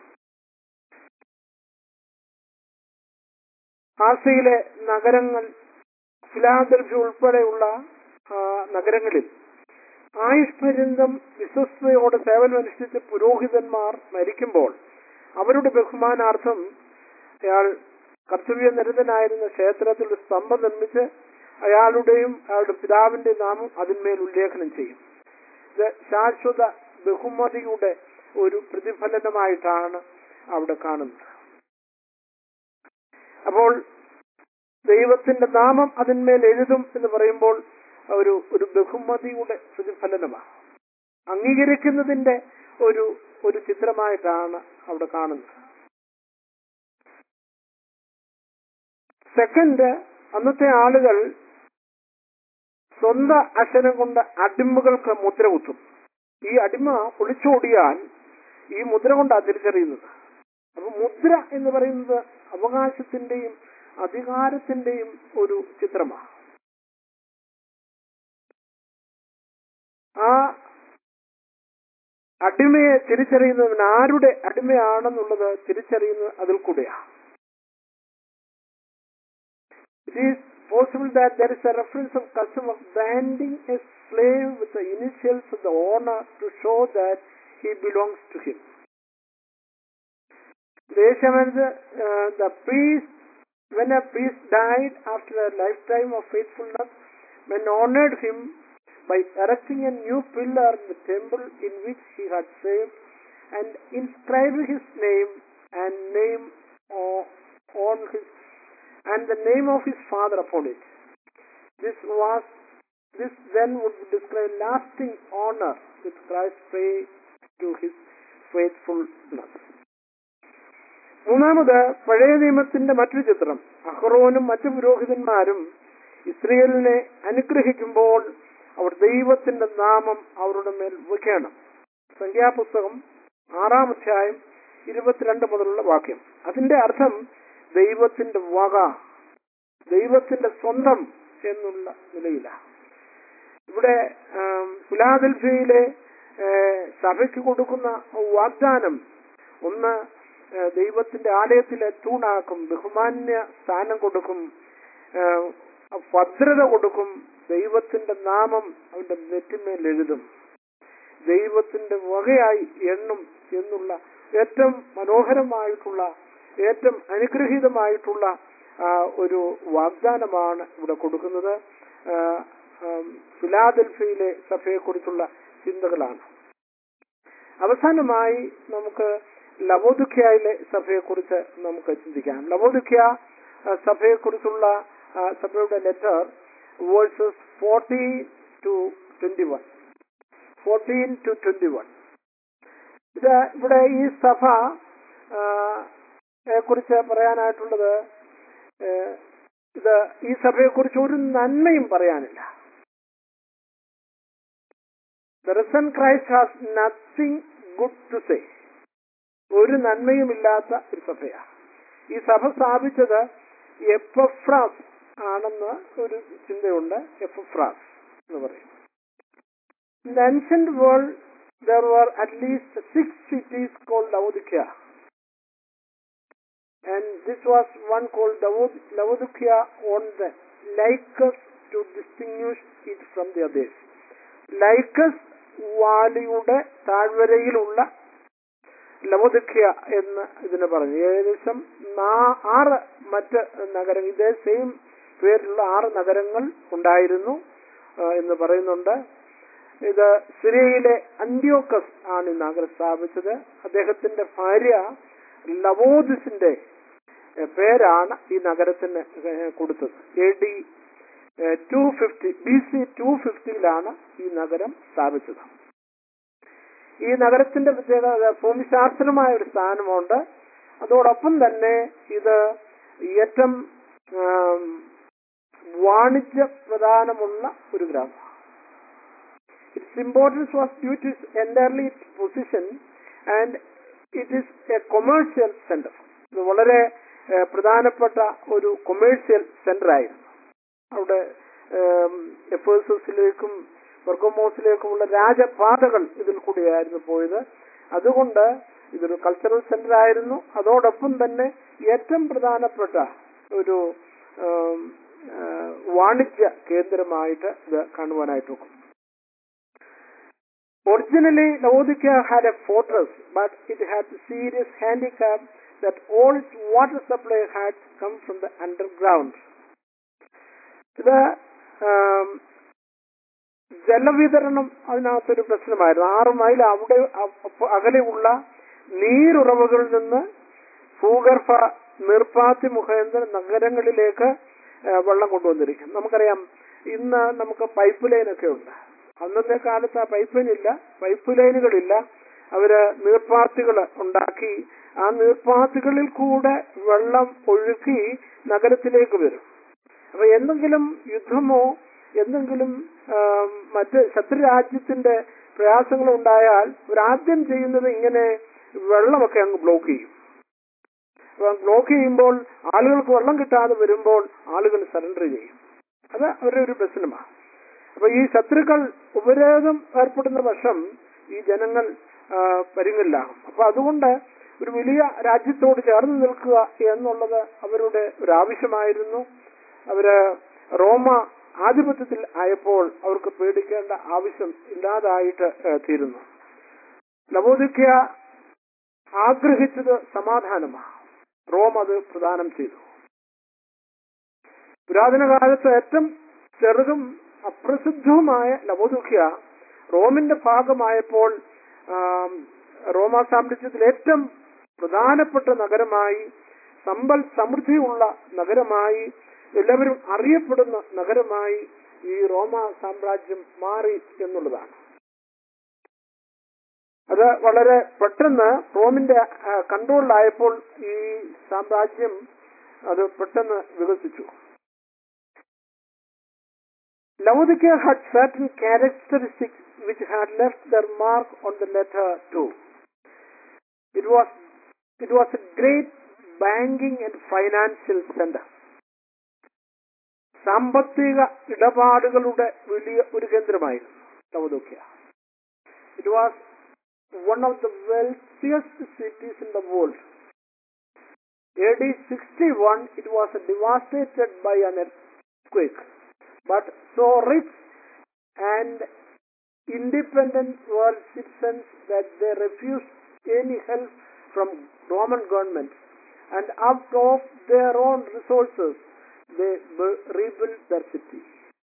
ആസിയിലെ നഗരങ്ങൾ ഫിലാദൽഫി ഉൾപ്പെടെയുള്ള ആ, നഗരങ്ങളിൽ ആയുഷ്പര്യന്തം വിശ്വസ്തയോടെ സേവനമനുഷ്ഠിച്ച പുരോഹിതന്മാർ മരിക്കുമ്പോൾ അവരുടെ ബഹുമാനാർത്ഥം അയാൾ കർത്തവ്യനിരതനായിരുന്ന ക്ഷേത്രത്തിൽ ഒരു സ്തംഭം നിർമ്മിച്ച് അയാളുടെയും അയാളുടെ പിതാവിന്റെ നാമം അതിന്മേൽ ഉല്ലേഖനം ചെയ്യും ഇത് ശാശ്വത ബഹുമതിയുടെ ഒരു പ്രതിഫലനമായിട്ടാണ് അവിടെ കാണുന്നത് അപ്പോൾ ദൈവത്തിന്റെ നാമം അതിന്മേൽ എഴുതും എന്ന് പറയുമ്പോൾ ഒരു ഒരു ബഹുമതിയുടെ പ്രതിഫലനമാണ് അംഗീകരിക്കുന്നതിന്റെ ഒരു ഒരു ചിത്രമായിട്ടാണ് അവിടെ കാണുന്നത് സെക്കൻഡ് അന്നത്തെ ആളുകൾ സ്വന്തം അക്ഷരം കൊണ്ട് അടിമകൾക്ക് മുദ്ര കുത്തും ഈ അടിമ ഒളിച്ചോടിയാൽ ഈ മുദ്ര കൊണ്ടാണ് തിരിച്ചറിയുന്നത് അപ്പൊ മുദ്ര എന്ന് പറയുന്നത് അവകാശത്തിന്റെയും അധികാരത്തിന്റെയും ഒരു ചിത്രമാണ് ആ അടിമയെ തിരിച്ചറിയുന്നവൻ ആരുടെ അടിമയാണെന്നുള്ളത് തിരിച്ചറിയുന്നത് അതിൽ കൂടെയാണ് It is possible that there is a reference of custom of branding a slave with the initials of the owner to show that he belongs to him. ദേശമെന്നത് the priest when a priest died after a lifetime of faithfulness men honored him by erecting a new pillar in the temple in which he had served and inscribed his name and name o- on his and the name of his father upon it. This was this then would describe lasting honor with Christ pray to his faithfulness. മൂന്നാമത് പഴയ നിയമത്തിന്റെ മറ്റൊരു ചിത്രം അഹ്റോനും മറ്റു പുരോഹിതന്മാരും ഇസ്രയേലിനെ അനുഗ്രഹിക്കുമ്പോൾ അവർ ദൈവത്തിന്റെ നാമം അവരുടെ മേൽ വയ്ക്കണം സംഖ്യാപുസ്തകം ആറാം അധ്യായം ഇരുപത്തിരണ്ട് മുതലുള്ള വാക്യം അതിന്റെ അർത്ഥം ദൈവത്തിന്റെ വക ദൈവത്തിന്റെ സ്വന്തം എന്നുള്ള നിലയിലാണ് ഇവിടെ ആം, ഫിലാദൽഫിയയിലെ ഏ, സഭയ്ക്ക് കൊടുക്കുന്ന വാഗ്ദാനം ഒന്ന് ഏ, ദൈവത്തിന്റെ ആലയത്തിലെ തൂണാക്കും ബഹുമാന്യ സ്ഥാനം കൊടുക്കും ഏ, ഭദ്രത കൊടുക്കും ദൈവത്തിന്റെ നാമം അവന്റെ നെറ്റിമേൽ എഴുതും ദൈവത്തിന്റെ വകയായി എണ്ണും എന്നുള്ള ഏറ്റവും മനോഹരമായിട്ടുള്ള ഏറ്റവും അനുഗ്രഹീതമായിട്ടുള്ള ആ, ഒരു വാഗ്ദാനമാണ് ഇവിടെ കൊടുക്കുന്നത് ആ, ആം, ഫിലാദൽഫിയിലെ സഭയെക്കുറിച്ചുള്ള ചിന്തകളാണ് അവസാനമായി നമുക്ക് ലവോദുഖ്യയിലെ സഭയെക്കുറിച്ച് നമുക്ക് ചിന്തിക്കാം ലവോദുഖ്യ ആ, സഭയെക്കുറിച്ചുള്ള ആ, സഭയുടെ letter verses fourteen to twenty one fourteen to twenty one ഇത് ഇവിടെ ഈ സഭ ആ, യെ കുറിച്ച് പറയാനായിട്ടുള്ളത് ഏ, ഇത് ഈ സഭയെക്കുറിച്ച് ഒരു നന്മയും പറയാനില്ല The risen Christ has nothing good to say. ഒരു നന്മയുമില്ലാത്ത ഒരു സഭയാണ് ഈ സഭ സ്ഥാപിച്ചത് എപ്പഫ്രാസ് ആണെന്ന് ഒരു ചിന്തയുണ്ട് എപ്പഫ്രാസ് എന്ന് പറയും In the ancient world, there were at least six cities called Laodicea. And this was one called Laod- Laodicea on the Lycus to distinguish it from the others. ലൈക്കസ് വാലിയുടെ താഴ്വരയിലുള്ള ലവോദിഖ്യ എന്ന് ഇതിന് പറഞ്ഞു ഏകദേശം നാ- ആറ് മറ്റ് നഗരം ഇതേ സെയിം പേരിലുള്ള ആറ് നഗരങ്ങൾ ഉണ്ടായിരുന്നു ആ, എന്ന് പറയുന്നുണ്ട് ഇത് സിറിയയിലെ അന്ത്യോക്കസ് ആണ് ഈ നഗരം സ്ഥാപിച്ചത് അദ്ദേഹത്തിന്റെ ഭാര്യ ലവോദിസിന്റെ എ, പേരാണ് ഈ നഗരത്തിന് എ, കൊടുത്തത് A D two fifty B C two ഫിഫ്റ്റിയിലാണ് ഈ നഗരം സ്ഥാപിച്ചത് ഈ നഗരത്തിന്റെ പ്രത്യേകത ഭൂമിശാസ്ത്രമായ ഒരു സ്ഥാനമുണ്ട് അതോടൊപ്പം തന്നെ ഇത് ഏറ്റവും ആം, വാണിജ്യ പ്രധാനമുള്ള ഒരു ഗ്രാമം its importance was due to entirely its position and it is a commercial centre ഇത് വളരെ ഏഹ്, പ്രധാനപ്പെട്ട ഒരു കൊമേഴ്ഷ്യൽ സെന്റർ ആയിരുന്നു അവിടെ എഫേഴ്സസിലേക്കും ബർഗോമോസിലേക്കുമുള്ള രാജപാതകൾ ഇതിൽ കൂടിയായിരുന്നു പോയത് അതുകൊണ്ട് ഇതൊരു കൾച്ചറൽ സെന്റർ ആയിരുന്നു അതോടൊപ്പം തന്നെ ഏറ്റവും പ്രധാനപ്പെട്ട ഒരു ആം, ആ, വാണിജ്യ കേന്ദ്രമായിട്ട് ഇത് കാണുവാനായിട്ട് നോക്കും Originally, Laodicea had a fortress, but it had a serious handicap that all its water supply had come from the underground. ഇത് ആം, ജലവിതരണം അതിനകത്തൊരു പ്രശ്നമായിരുന്നു ആറ് മൈൽ അവിടെ അ- അപ്പ- അകലെയുള്ള നീരുറവുകളിൽ നിന്ന് ഭൂഗർഭ നീർപ്പാത്തി മുഖേന നഗരങ്ങളിലേക്ക് ആ, വെള്ളം കൊണ്ടുവന്നിരിക്കും നമുക്കറിയാം ഇന്ന് നമുക്ക് പൈപ്പ് ലൈനൊക്കെ ഉണ്ട് അന്നത്തെ കാലത്ത് ആ പൈപ്പ് ലൈൻ ഇല്ല പൈപ്പ് ലൈനുകളില്ല അവര് നീർപ്പാത്തികൾ ഉണ്ടാക്കി ആ നീർപ്പാത്തികളിൽ കൂടെ വെള്ളം ഒഴുക്കി നഗരത്തിലേക്ക് വരും അപ്പൊ എന്തെങ്കിലും യുദ്ധമോ എന്തെങ്കിലും ആം, മറ്റ് ശത്രുരാജ്യത്തിന്റെ പ്രയാസങ്ങൾ ഉണ്ടായാൽ ഇവരാദ്യം ചെയ്യുന്നത് ഇങ്ങനെ വെള്ളമൊക്കെ അങ്ങ് ബ്ലോക്ക് ചെയ്യും അപ്പൊ ബ്ലോക്ക് ചെയ്യുമ്പോൾ ആളുകൾക്ക് വെള്ളം കിട്ടാതെ വരുമ്പോൾ ആളുകൾ സറണ്ടർ ചെയ്യും അത് അവരുടെ ഒരു പ്രശ്നമാണ് അപ്പൊ ഈ ശത്രുക്കൾ ഉപരോധം ഏർപ്പെടുന്ന പക്ഷം ഈ ജനങ്ങൾ ആ, പരിങ്ങില്ലാകും അപ്പൊ അതുകൊണ്ട് ഒരു വലിയ രാജ്യത്തോട് ചേർന്ന് നിൽക്കുക എന്നുള്ളത് അവരുടെ ഒരു ആവശ്യമായിരുന്നു അവര് റോമ ആധിപത്യത്തിൽ ആയപ്പോൾ അവർക്ക് പേടിക്കേണ്ട ആവശ്യം ഇല്ലാതായിട്ട് ഏ, തീരുന്നു ലവോദിക്ക ആഗ്രഹിച്ചത് സമാധാനമാണ് റോം അത് പ്രദാനം ചെയ്തു പുരാതന കാലത്ത് ഏറ്റവും ചെറുതും അപ്രസിദ്ധവുമായ ലവോദുഖ്യ റോമിന്റെ ഭാഗമായപ്പോൾ ആം, റോമാ സാമ്രാജ്യത്തിൽ ഏറ്റവും പ്രധാനപ്പെട്ട നഗരമായി സമ്പൽ സമൃദ്ധിയുള്ള നഗരമായി എല്ലാവരും അറിയപ്പെടുന്ന നഗരമായി ഈ റോമ സാമ്രാജ്യം മാറി എന്നുള്ളതാണ് അത് വളരെ പെട്ടെന്ന് റോമിന്റെ ആ, കൺട്രോളിലായപ്പോൾ ഈ സാമ്രാജ്യം അത് പെട്ടെന്ന് വികസിച്ചു Laodicea had certain characteristics which had left their mark on the letter too. It was it was a great banking and financial center. സാമ്പത്തിക ഇടപാടുകളുടെ വലിയ ഒരു കേന്ദ്രമായിരുന്നു Laodicea it was one of the wealthiest cities in the world A D sixty one it was devastated by an earthquake but so rich and independent were citizens that they refused any help from Roman government and out of their own resources they bu- rebuilt their city.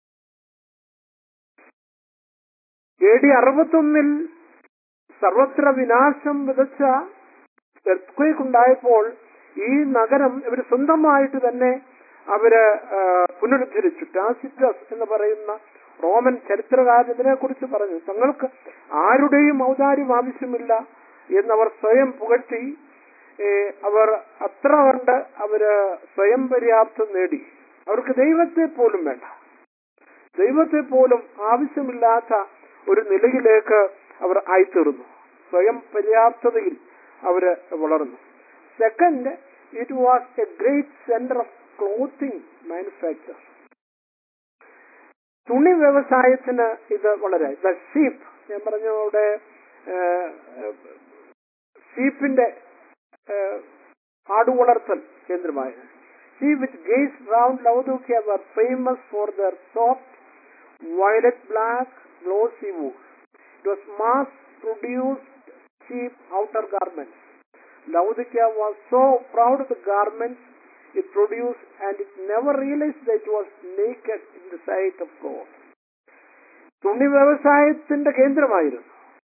A D അറുപത്തൊന്നിൽ സർവത്ര വിനാശം വിതച്ച earth ഉണ്ടായപ്പോൾ ഈ നഗരം ഇവർ സ്വന്തമായിട്ട് തന്നെ അവര് ആ, പുനരുദ്ധരിച്ചു ടാസിറ്റസ് എന്ന് പറയുന്ന റോമൻ ചരിത്രകാരൻ ഇതിനെ കുറിച്ച് പറഞ്ഞു തങ്ങൾക്ക് ആരുടെയും ഔദാര്യം ആവശ്യമില്ല എന്നവർ സ്വയം പുകഴ്ത്തി ഏ, അവർ അത്ര കണ്ട് അവര് സ്വയം പര്യാപ്തം നേടി അവർക്ക് ദൈവത്തെ പോലും വേണ്ട ദൈവത്തെ പോലും ആവശ്യമില്ലാത്ത ഒരു നിലയിലേക്ക് അവർ ആയിത്തീർന്നു സ്വയം പര്യാപ്തതയിൽ അവര് വളർന്നു second it was a great centre of clothing manufacture തുണി വ്യവസായത്തിന് ഇത് വളരെ ദ ഷീപ്പ് ഞാൻ പറഞ്ഞു അവിടെ ഷീപ്പിന്റെ ആടുവളർത്തൽ കേന്ദ്രമായിരുന്നു sheep which graze round Laodicea were famous for their soft violet black glossy wool. It was mass produced cheap outer garments. Laodicea was so proud of the garments it produced and it never realized that it was naked in the sight of God. തുണി വ്യവസായത്തിന്റെ കേന്ദ്രമായിരുന്നു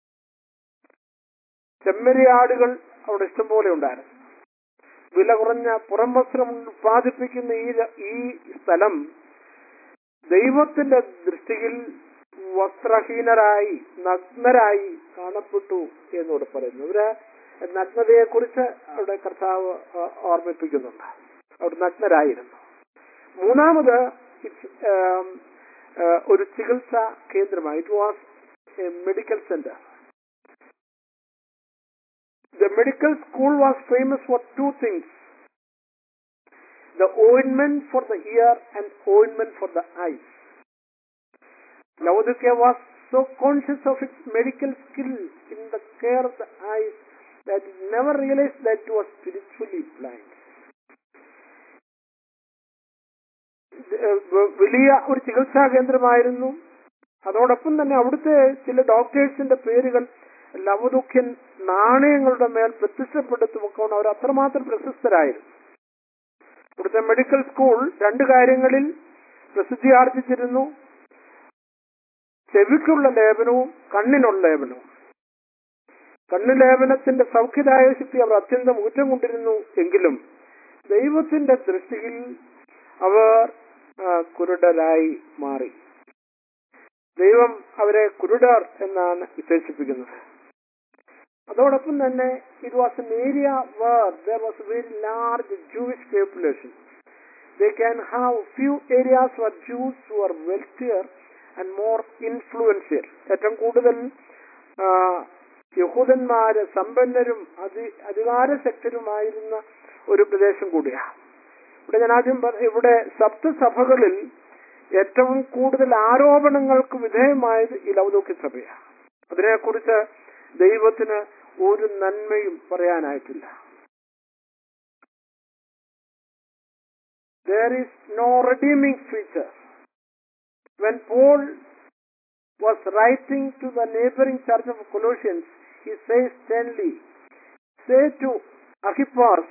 ചെമ്മരിയാടുകൾ അവിടെ ഇഷ്ടംപോലെ ഉണ്ടായിരുന്നു വില കുറഞ്ഞ പുറം വസ്ത്രം ഉൽപ്പാദിപ്പിക്കുന്ന ഈ ര- ഈ സ്ഥലം ദൈവത്തിന്റെ ദൃഷ്ടിയിൽ വസ്ത്രഹീനരായി നഗ്നരായി കാണപ്പെട്ടു എന്നോട് പറയുന്നു ഇവര് നഗ്നതയെ കുറിച്ച് അവിടെ കർത്താവ് ആ, ഓർമ്മിപ്പിക്കുന്നുണ്ട് അവിടെ നഗ്നരായിരുന്നു മൂന്നാമത് it's, um, ആ, ഒരു ചികിത്സാ കേന്ദ്രമായി it was a medical centre The medical school was famous for two things. The ointment for the ear and ointment for the eyes. Laodicea was so conscious of its medical skill in the care of the eyes that it never realized that it was spiritually blind. ഇത്, ഏഹ്, വ- വലിയ ഒരു ചികിത്സാ കേന്ദ്രമായിരുന്നു അതോടൊപ്പം തന്നെ അവിടുത്തെ ചില ഡോക്ടേഴ്സിന്റെ പേരുകൾ ലവദുഖ്യൻ നാണയങ്ങളുടെ മേൽ പ്രത്യക്ഷപ്പെടുത്തുമൊക്കെ അവർ അത്രമാത്രം പ്രശസ്തരായിരുന്നു ഇവിടുത്തെ മെഡിക്കൽ സ്കൂൾ രണ്ട് കാര്യങ്ങളിൽ പ്രസിദ്ധി ആർജിച്ചിരുന്നു ചെവിക്കുള്ള ലേപനവും കണ്ണിനുള്ള ലേപനവും കണ്ണു ലേപനത്തിന്റെ സൗഖ്യദായ ശക്തി അവർ അത്യന്തം ഊറ്റം കൊണ്ടിരുന്നു എങ്കിലും ദൈവത്തിന്റെ ദൃഷ്ടിയിൽ അവർ ആ, കുരുടരായി മാറി ദൈവം അവരെ കുരുടർ എന്നാണ് വിശേഷിപ്പിക്കുന്നത് അതോടൊപ്പം തന്നെ it was an area where there was a very large Jewish population they can have few areas for Jews who are wealthier and more influential ഏറ്റവും കൂടുതൽ ആ, യഹൂദന്മാര് സമ്പന്നരും അതി അധികാരശക്തരുമായിരുന്ന ഒരു പ്രദേശം കൂടിയാണ് ഇവിടെ ഞാൻ ആദ്യം പറ- ഇവിടെ സപ്തസഭകളിൽ ഏറ്റവും കൂടുതൽ ആരോപണങ്ങൾക്ക് വിധേയമായത് ഈ ലൗദോക്യ സഭയാണ് അതിനെക്കുറിച്ച് ദൈവത്തിന് ഒരു നന്മയും പറയാനായിട്ടില്ല there is no redeeming feature. When Paul was writing to the neighboring church of Colossians, he says sternly, Say to Archippus,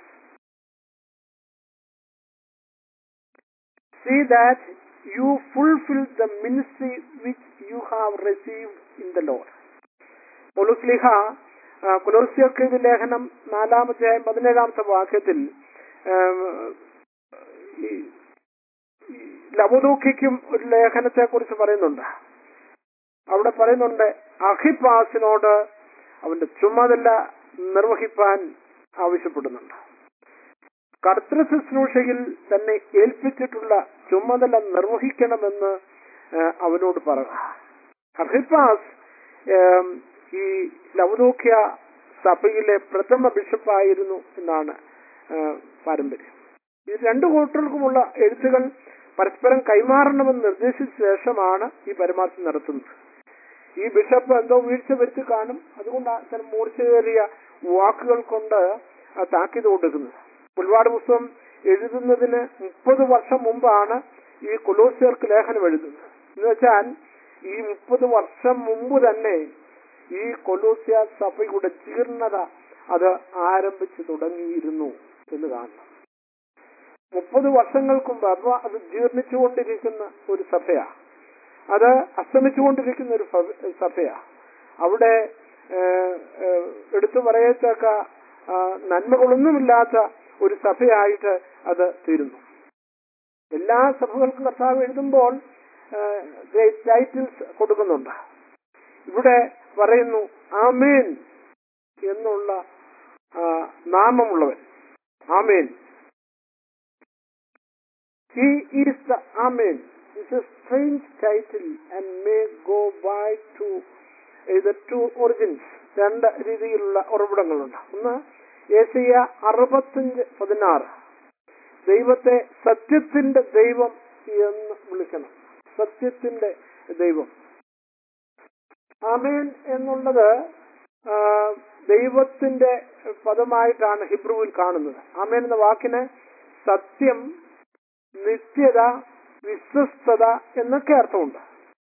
see that you fulfill the ministry which you have received in the Lord. പൗലോസ്ലിഹ കൊലോസ്യർക്ക് ഇത് ലേഖനം നാലാമത്തെ പതിനേഴാമത്തെ വാക്യത്തിൽ ആം, ഈ ഈ ലവദൂഖിക്കും ഒരു ലേഖനത്തെ കുറിച്ച് പറയുന്നുണ്ട് അവിടെ പറയുന്നുണ്ട് അഹിപ്പാസിനോട് അവന്റെ ചുമതല നിർവഹിപ്പാൻ ആവശ്യപ്പെടുന്നുണ്ട് കർത്തൃ ശുശ്രൂഷയിൽ തന്നെ ഏൽപ്പിച്ചിട്ടുള്ള ചുമതല നിർവഹിക്കണമെന്ന് ആ, അവനോട് പറയുക അഹിപ്പാസ് ഏം, ഈ ലവദൂഖ്യ സഭയിലെ പ്രഥമ ബിഷപ്പായിരുന്നു എന്നാണ് ആ, പാരമ്പര്യം ഈ രണ്ടു കൂട്ടർക്കുമുള്ള എഴുത്തുകൾ പരസ്പരം കൈമാറണമെന്ന് നിർദ്ദേശിച്ച ശേഷമാണ് ഈ പരമാർത്ഥം നടത്തുന്നത് ഈ ബിഷപ്പ് എന്തോ വീഴ്ച വരുത്തി കാണും അതുകൊണ്ട് ആ ചില മൂർച്ചയേറിയ വാക്കുകൾ കൊണ്ട് ആ താക്കീത് കൊടുക്കുന്നത് പുൽവാട് പുസ്തകം എഴുതുന്നതിന് മുപ്പത് വർഷം മുമ്പാണ് ഈ കൊലോസിയർക്ക് ലേഖനം എഴുതുന്നത് എന്ന് വെച്ചാൽ ഈ മുപ്പത് വർഷം മുമ്പ് തന്നെ ഈ കൊലോസിയ സഭയുടെ ജീർണത അത് ആരംഭിച്ചു തുടങ്ങിയിരുന്നു എന്ന് കാണണം മുപ്പത് വർഷങ്ങൾക്ക് മുമ്പ് അഥവാ അത് ജീർണിച്ചുകൊണ്ടിരിക്കുന്ന ഒരു സഭയാ അത് അസ്തമിച്ചുകൊണ്ടിരിക്കുന്ന ഒരു ഫ- സഭയാ അവിടെ ഏഹ്, ഏഹ്, എടുത്തു പറയത്തക്ക ആ, നന്മകളൊന്നുമില്ലാത്ത ഒരു സഭയായിട്ട് അത് തീരുന്നു എല്ലാ സഭകൾക്കും കർത്താവ് എഴുതുമ്പോൾ ടൈറ്റിൽസ് കൊടുക്കുന്നുണ്ട് ഇവിടെ പറയുന്നു ആമേൻ എന്നുള്ള ആ, നാമമുള്ളവൻ ആമേൻ He is the Amen. It's a strange title and may go back to the two origins. രണ്ട് രീതിയിലുള്ള ഉറവിടങ്ങളുണ്ട് ഒന്ന് ഏഷ്യ അറുപത്തഞ്ച് പതിനാറ് ദൈവത്തെ സത്യത്തിന്റെ ദൈവം എന്ന് വിളിക്കണം സത്യത്തിന്റെ ദൈവം ആമേൻ എന്നുള്ളത് ആ, ദൈവത്തിന്റെ പദമായിട്ടാണ് ഹിബ്രുവിൽ കാണുന്നത് ആമേൻ എന്ന വാക്കിന് സത്യം നിത്യത വിശ്വസ്തത എന്നൊക്കെ അർത്ഥമുണ്ട്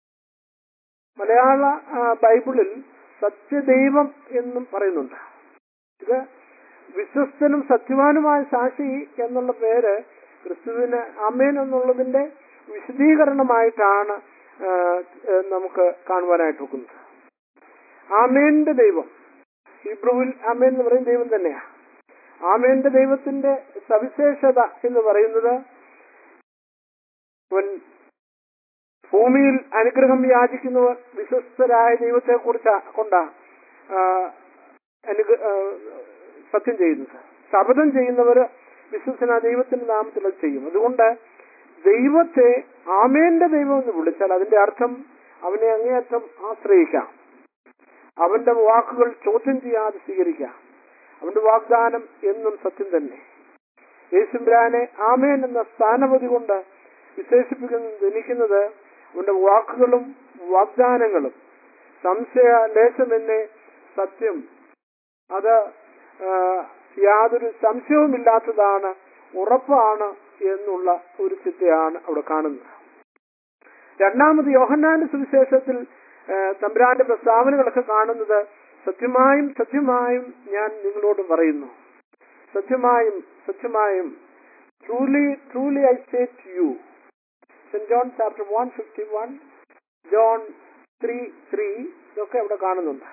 മലയാള ആ, ബൈബിളിൽ സത്യദൈവം എന്നും പറയുന്നുണ്ട് ഇത് വിശ്വസ്തനും സത്യവാനുമായ സാക്ഷി എന്നുള്ള പേര് ക്രിസ്തുവിന് അമേൻ എന്നുള്ളതിന്റെ വിശദീകരണമായിട്ടാണ് ആ, ആ, നമുക്ക് കാണുവാനായിട്ട് ഒക്കുന്നത് ആമേന്റെ ദൈവം ഹിബ്രുവിൽ ആമേൻ എന്ന് പറയുന്ന ദൈവം തന്നെയാണ് ആമേന്റെ ദൈവത്തിന്റെ സവിശേഷത എന്ന് പറയുന്നത് when ഭൂമിയിൽ അനുഗ്രഹം യാചിക്കുന്നവർ വിശ്വസ്തരായ ദൈവത്തെ കുറിച്ച് കൊണ്ടാ ആ, അനുഗ്ര- ആ, സത്യം ചെയ്യുന്നത് ശപഥം ചെയ്യുന്നവർ വിശ്വസന ദൈവത്തിന്റെ നാമത്തിൽ അത് ചെയ്യും അതുകൊണ്ട് ദൈവത്തെ ആമേന്റെ ദൈവം എന്ന് വിളിച്ചാൽ അതിന്റെ അർത്ഥം അവനെ അങ്ങേയറ്റം ആശ്രയിക്കാം അവന്റെ വാക്കുകൾ ചോദ്യം ചെയ്യാതെ സ്വീകരിക്കാം അവന്റെ വാഗ്ദാനം എന്നും സത്യം തന്നെ യേശുബ്രാനെ ആമേൻ എന്ന സ്ഥാനപതി കൊണ്ട് വിശേഷിപ്പിക്കുന്ന ജനിക്കുന്നത് അവന്റെ വാക്കുകളും വാഗ്ദാനങ്ങളും സംശയ ലേശമെന്നെ സത്യം അത് ആ, യാതൊരു സംശയവുമില്ലാത്തതാണ് ഉറപ്പാണ് എന്നുള്ള ഒരു ചിന്തയാണ് അവിടെ കാണുന്നത് രണ്ടാമത് യോഹന്നാന്റെ സുവിശേഷത്തിൽ ആ, തമ്പുരാന്റെ പ്രസ്താവനകളൊക്കെ കാണുന്നത് സത്യമായും സത്യമായും ഞാൻ നിങ്ങളോട് പറയുന്നു സത്യമായും സത്യമായും truly truly I say to you Saint John chapter one fifty one John three three ഇതൊക്കെ അവിടെ കാണുന്നുണ്ട്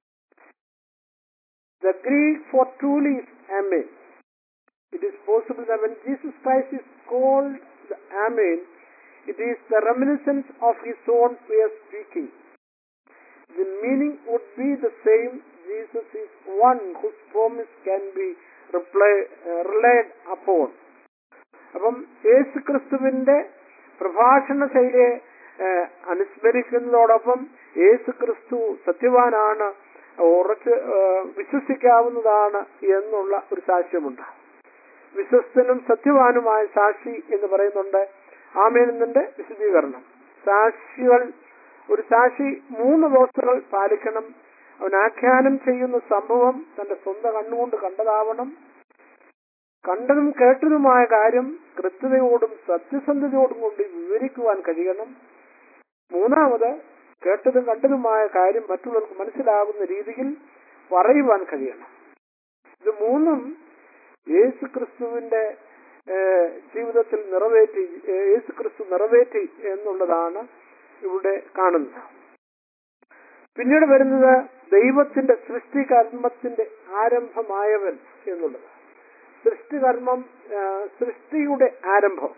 The Greek for truly is Amen. It is possible that when Jesus Christ is called the Amen, it is the reminiscence of his own way of speaking. The meaning would be the same. Jesus is one whose promise can be reply, uh, relied upon. അപ്പം യേശു ക്രിസ്തുവിന്റെ പ്രഭാഷണ ശൈലിയെ ഏഹ്, അനുസ്മരിക്കുന്നതോടൊപ്പം യേശു ക്രിസ്തു സത്യവാനാണ് ഉറച്ച് ഏഹ്, വിശ്വസിക്കാവുന്നതാണ് എന്നുള്ള ഒരു സാക്ഷ്യമുണ്ട് വിശ്വസ്തനും സത്യവാനുമായ സാക്ഷി എന്ന് പറയുന്നുണ്ട് ആമേനെന്നതിന്റെ വിശദീകരണം സാക്ഷികൾ ഒരു സാക്ഷി മൂന്ന് വ്യവസ്ഥകൾ പാലിക്കണം അവൻ ആഖ്യാനം ചെയ്യുന്ന സംഭവം തന്റെ സ്വന്തം കണ്ണുകൊണ്ട് കണ്ടതാവണം കണ്ടതും കേട്ടതുമായ കാര്യം കൃത്യതയോടും സത്യസന്ധതയോടും കൊണ്ട് വിവരിക്കുവാൻ കഴിയണം മൂന്നാമത് കേട്ടതും കണ്ടതുമായ കാര്യം മറ്റുള്ളവർക്ക് മനസ്സിലാകുന്ന രീതിയിൽ പറയുവാൻ കഴിയണം ഇത് മൂന്നും യേശു ക്രിസ്തുവിന്റെ ഏഹ്, ജീവിതത്തിൽ നിറവേറ്റി ഏഹ്, യേശു ക്രിസ്തു നിറവേറ്റി എന്നുള്ളതാണ് ഇവിടെ കാണുന്നത് പിന്നീട് വരുന്നത് ദൈവത്തിന്റെ സൃഷ്ടികർമ്മത്തിന്റെ ആരംഭമായവൻ എന്നുള്ളത് സൃഷ്ടികർമ്മം ആ, സൃഷ്ടിയുടെ ആരംഭം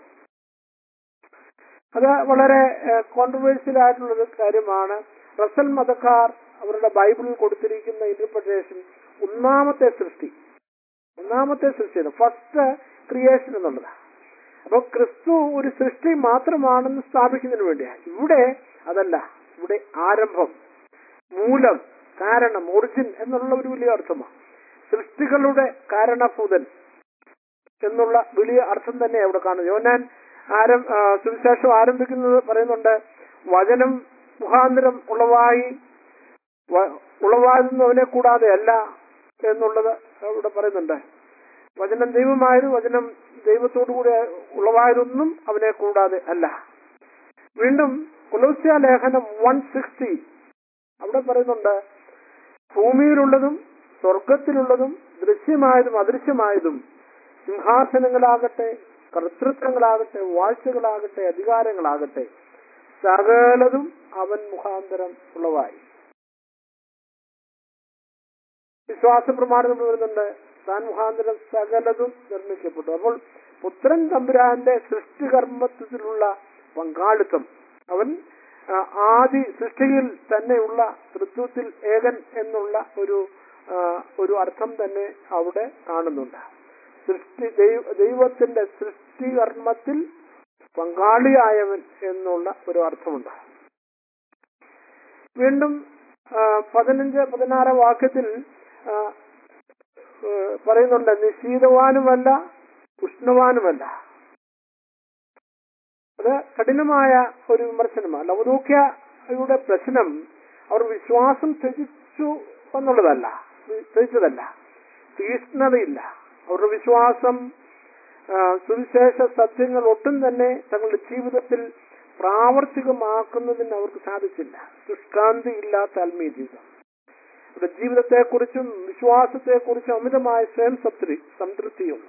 അത് വളരെ കോൺട്രവേഴ്സ്യൽ ആയിട്ടുള്ള ഒരു കാര്യമാണ് റസൽ മതക്കാർ അവരുടെ ബൈബിളിൽ കൊടുത്തിരിക്കുന്ന ഇന്റർപ്രിട്ടേഷൻ ഒന്നാമത്തെ സൃഷ്ടി ഒന്നാമത്തെ സൃഷ്ടിയാണ് ഫസ്റ്റ് ക്രിയേഷൻ എന്നുള്ളത് അപ്പൊ ക്രിസ്തു ഒരു സൃഷ്ടി മാത്രമാണെന്ന് സ്ഥാപിക്കുന്നതിന് വേണ്ടിയാണ് ഇവിടെ അതല്ല ഇവിടെ ആരംഭം മൂലം കാരണം ഒറിജിൻ എന്നുള്ള ഒരു വലിയ അർത്ഥമാണ് സൃഷ്ടികളുടെ കാരണഭൂതൻ എന്നുള്ള വലിയ അർത്ഥം തന്നെ അവിടെ കാണുന്നു യോനാൻ ആരം ആ, സുവിശേഷം ആരംഭിക്കുന്നത് പറയുന്നുണ്ട് വചനം മുഖാന്തരം ഉളവായി വ- ഉളവാകുന്നവനെ കൂടാതെ അല്ല എന്നുള്ളത് അവിടെ പറയുന്നുണ്ട് വചനം ദൈവമായത് വചനം ദൈവത്തോടു കൂടി ഉളവായതൊന്നും അവനെ കൂടാതെ അല്ല വീണ്ടും കൊലോസ്യ ലേഖനം വൺ സിക്സ്റ്റി അവിടെ പറയുന്നുണ്ട് ഭൂമിയിലുള്ളതും സ്വർഗത്തിലുള്ളതും ദൃശ്യമായതും അദൃശ്യമായതും സിംഹാസനങ്ങളാകട്ടെ കർത്തൃത്വങ്ങളാകട്ടെ വാഴ്ചകളാകട്ടെ അധികാരങ്ങളാകട്ടെ സകലതും അവൻ മുഖാന്തരം ഉളവായി വിശ്വാസ പ്രമാണം വരുന്നുണ്ട് താൻ മുഖാന്തരം സകലതും നിർമ്മിക്കപ്പെട്ടു അപ്പോൾ പുത്രൻ തമ്പുരാന്റെ സൃഷ്ടികർമ്മത്തിലുള്ള പങ്കാളിത്തം അവൻ ആ, ആദി സൃഷ്ടിയിൽ തന്നെയുള്ള തൃത്വത്തിൽ ഏകൻ എന്നുള്ള ഒരു ആ, ഒരു അർത്ഥം തന്നെ അവിടെ കാണുന്നുണ്ട് സൃഷ്ടി ദൈവ- ദൈവത്തിന്റെ സൃഷ്ടികർമ്മത്തിൽ പങ്കാളിയായവൻ എന്നുള്ള ഒരു അർത്ഥമുണ്ട് വീണ്ടും ആ, പതിനഞ്ച് പതിനാറ് വാക്യത്തിൽ ആ, ഏ, പറയുന്നുണ്ട് നീ ശീതവാനുമല്ല ഉഷ്ണവാനുമല്ല അത് കഠിനമായ ഒരു വിമർശനമാണ് ലവദൂക്യയുടെ പ്രശ്നം അവർ വിശ്വാസം ത്യജിച്ചു എന്നുള്ളതല്ല ത്യജിച്ചതല്ല തീഷ്ണതയില്ല അവരുടെ വിശ്വാസം ആ, സുവിശേഷ സത്യങ്ങൾ ഒട്ടും തന്നെ തങ്ങളുടെ ജീവിതത്തിൽ പ്രാവർത്തികമാക്കുന്നതിന് അവർക്ക് സാധിച്ചില്ല ശുഷ്കാന്തി ഇല്ലാത്ത ആത്മീയ ജീവിതം അവരുടെ ജീവിതത്തെക്കുറിച്ചും വിശ്വാസത്തെക്കുറിച്ചും അമിതമായ സ്വയം സംതൃ സംതൃപ്തിയും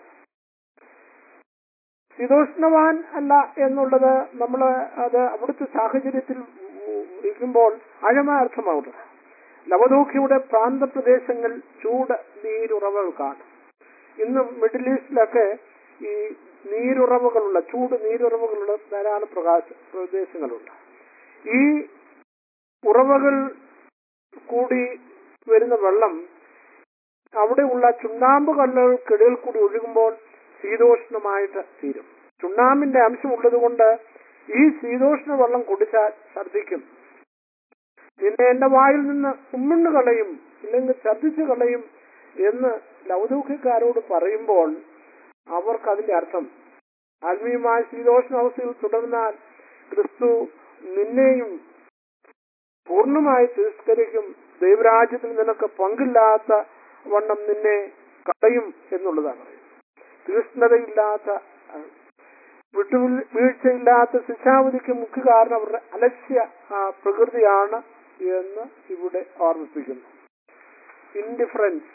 ശീതോഷ്ണവാൻ അല്ല എന്നുള്ളത് നമ്മൾ അത് അവിടുത്തെ സാഹചര്യത്തിൽ ഇരിക്കുമ്പോൾ ആഴമായ അർത്ഥമാവുന്നത് ലവദൂഖിയുടെ പ്രാന്തപ്രദേശങ്ങൾ ചൂട് നീരുറവകൾ കാണും ഇന്നും മിഡിൽ ഈസ്റ്റിലൊക്കെ ഈ നീരുറവുകളുള്ള ചൂട് നീരുറവുകളുള്ള ധാരാളം പ്രകാശ പ്രദേശങ്ങളുണ്ട് ഈ ഉറവകൾ കൂടി വരുന്ന വെള്ളം അവിടെയുള്ള ചുണ്ണാമ്പ് കല്ലുകൾക്കിടയിൽ കൂടി ഒഴുകുമ്പോൾ ശീതോഷ്ണമായിട്ട് തീരും ചുണ്ണാമ്പിന്റെ അംശം ഉള്ളത് കൊണ്ട് ഈ ശീതോഷ്ണ വെള്ളം കുടിച്ചാൽ ഛർദ്ദിക്കും നിന്നെ എന്റെ വായിൽ നിന്ന് ഉമ്മിണ്ണു കളയും ഇല്ലെങ്കിൽ ഛർദ്ദിച്ചു കളയും എന്ന് ലൗദൂഖ്യക്കാരോട് പറയുമ്പോൾ അവർക്ക് അതിന്റെ അർത്ഥം ആത്മീയമായ ശീതോഷ്ണ അവസ്ഥയിൽ തുടർന്നാൽ ക്രിസ്തു നിന്നെയും പൂർണ്ണമായി തിരസ്കരിക്കും ദൈവരാജ്യത്തിൽ നിനക്ക് പങ്കില്ലാത്ത വണ്ണം നിന്നെ കളയും എന്നുള്ളതാണ് തീഷ്ണതയില്ലാത്ത വിട്ടുവീഴ് വീഴ്ചയില്ലാത്ത ശിക്ഷാവിധിക്ക് മുഖ്യ കാരണം അവരുടെ അലക്ഷ്യ ആ, പ്രകൃതിയാണ് എന്ന് ഇവിടെ ഓർമ്മിപ്പിക്കുന്നു indifference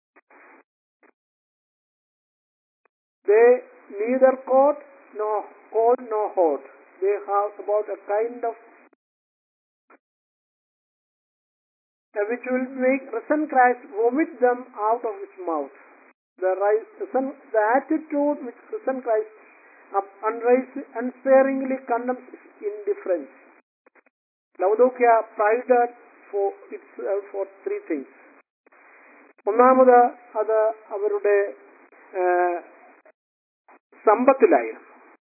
they neither cold no cold no hot they have about a kind of which will make risen Christ vomit them out of his mouth. The, rise, risen, the attitude which risen Christ up unrise, unsparingly condemns is indifference. Laodicea prided for itself for three things. ഒന്നാമത് അത് അവരുടെ ആ, സമ്പത്തിലായിരുന്നു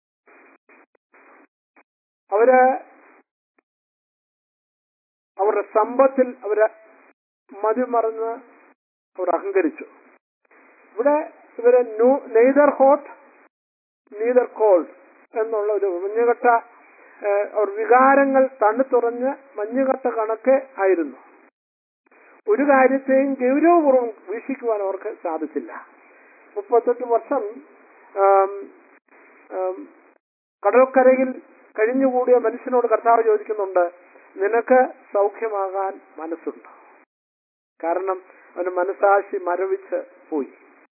അവര് അവരുടെ സമ്പത്തിൽ അവര് മതിമറന്ന് അവർ അഹങ്കരിച്ചു ഇവിടെ ഇവര് നെയ്തർ ഹോട്ട് നീതർ കോൾഡ് എന്നുള്ള ഒരു മഞ്ഞുകട്ട ഏഹ്, അവർ വികാരങ്ങൾ തണുത്തുറഞ്ഞ് മഞ്ഞുകട്ട കണക്ക് ആയിരുന്നു ഒരു കാര്യത്തെയും ഗൗരവപൂർവ്വം വീക്ഷിക്കുവാൻ അവർക്ക് സാധിച്ചില്ല മുപ്പത്തെട്ട് വർഷം ആം, ആം, കടൽക്കരയിൽ കഴിഞ്ഞുകൂടിയ മനുഷ്യനോട് കർത്താവ് ചോദിക്കുന്നുണ്ട് നിനക്ക് സൗഖ്യമാകാൻ മനസ്സുണ്ട് കാരണം അവന് മനസാക്ഷി മരവിച്ച് പോയി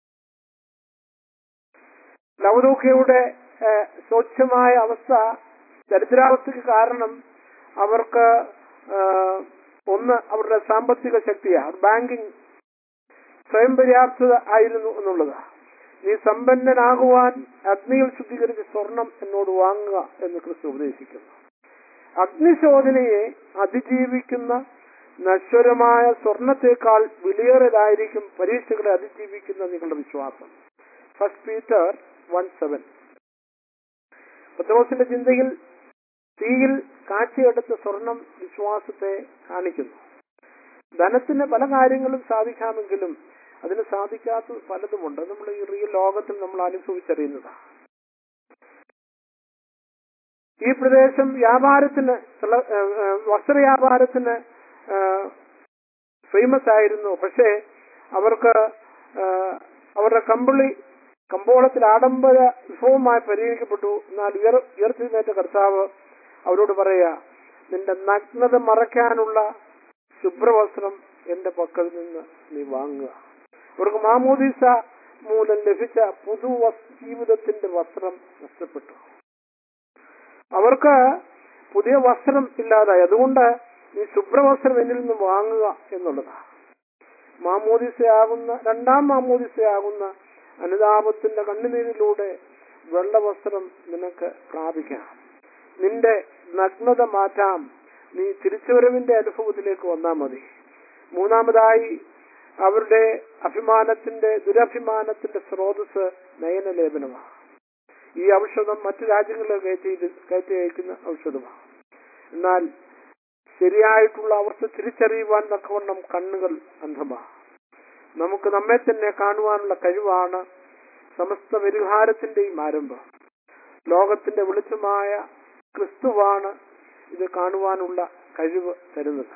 ലവദൂഖയുടെ ഏഹ്, സ്വച്ഛമായ അവസ്ഥ ദരിദ്രാവസ്ഥയ്ക്ക് കാരണം അവർക്ക് ഏഹ്, ഒന്ന് അവരുടെ സാമ്പത്തിക ശക്തിയാണ് ബാങ്കിങ് സ്വയം പര്യാപ്തത ആയിരുന്നു എന്നുള്ളത് നീ സമ്പന്നനാകുവാൻ അഗ്നിയിൽ ശുദ്ധീകരിച്ച സ്വർണം എന്നോട് വാങ്ങുക എന്ന് ക്രിസ്തു ഉപദേശിക്കുന്നു അഗ്നിശോധനയെ അതിജീവിക്കുന്ന നശ്വരമായ സ്വർണത്തെക്കാൾ വിലയേറിയതായിരിക്കും പരീക്ഷകളെ അതിജീവിക്കുന്ന നിങ്ങളുടെ വിശ്വാസം ഫസ്റ്റ് പീറ്റർ വൺ സെവൻ പത്രോസിന്റെ ചിന്തയിൽ തീയിൽ കാച്ചിയെടുത്ത സ്വർണം വിശ്വാസത്തെ കാണിക്കുന്നു ധനത്തിന് പല കാര്യങ്ങളും സാധിക്കാമെങ്കിലും അതിന് സാധിക്കാത്ത പലതുമുണ്ട് നമ്മൾ ഈ റിയൽ ലോകത്തിൽ നമ്മൾ അനുഭവിച്ചറിയുന്നതാണ് ഈ പ്രദേശം വ്യാപാരത്തിന് ചില- ഏഹ് ഏഹ് വസ്ത്ര വ്യാപാരത്തിന് ഫേമസ് ആയിരുന്നു പക്ഷേ അവർക്ക് ഏഹ് അവരുടെ കമ്പിളി കമ്പോളത്തിൽ ആഡംബര വിഭവമായി പരിഗണിക്കപ്പെട്ടു എന്നാൽ ഉയർ ഉയർത്തിനേറ്റ കർത്താവ് അവരോട് പറയാ നിന്റെ നഗ്നത മറയ്ക്കാനുള്ള ശുഭ്രവസ്ത്രം എന്റെ പക്കൽ നിന്ന് നീ വാങ്ങുക അവർക്ക് മാമോദീസ മൂലം ലഭിച്ച പുതു വസ്- ജീവിതത്തിന്റെ വസ്ത്രം നഷ്ടപ്പെട്ടു അവർക്ക് പുതിയ വസ്ത്രം ഇല്ലാതായി അതുകൊണ്ട് ഈ ശുഭ്രവസ്ത്രം എന്നിൽ നിന്ന് വാങ്ങുക എന്നുള്ളതാണ് മാമോദിസയാകുന്ന രണ്ടാം മാമോദിസയാകുന്ന അനുതാപത്തിന്റെ കണ്ണുനീരിലൂടെ വെള്ളവസ്ത്രം നിനക്ക് പ്രാപിക്കാം നിന്റെ നഗ്നത മാറ്റാം നീ തിരിച്ചുവരവിന്റെ അനുഭവത്തിലേക്ക് വന്നാൽ മതി മൂന്നാമതായി അവരുടെ അഭിമാനത്തിന്റെ ദുരഭിമാനത്തിന്റെ സ്രോതസ് നയനലേപനമാണ് ഈ ഔഷധം മറ്റു രാജ്യങ്ങളിൽ കയറ്റി കയറ്റി അയക്കുന്ന ഔഷധമാണ് എന്നാൽ ശരിയായിട്ടുള്ള അവസ്ഥ തിരിച്ചറിയുവാൻ തക്കവണ്ണം കണ്ണുകൾ അന്ധമാണ് നമുക്ക് നമ്മെ തന്നെ കാണുവാനുള്ള കഴിവാണ് സമസ്ത പരിഹാരത്തിന്റെയും ആരംഭം ലോകത്തിന്റെ വെളിച്ചമായ ക്രിസ്തുവാണ് ഇത് കാണുവാനുള്ള കഴിവ് തരുന്നത്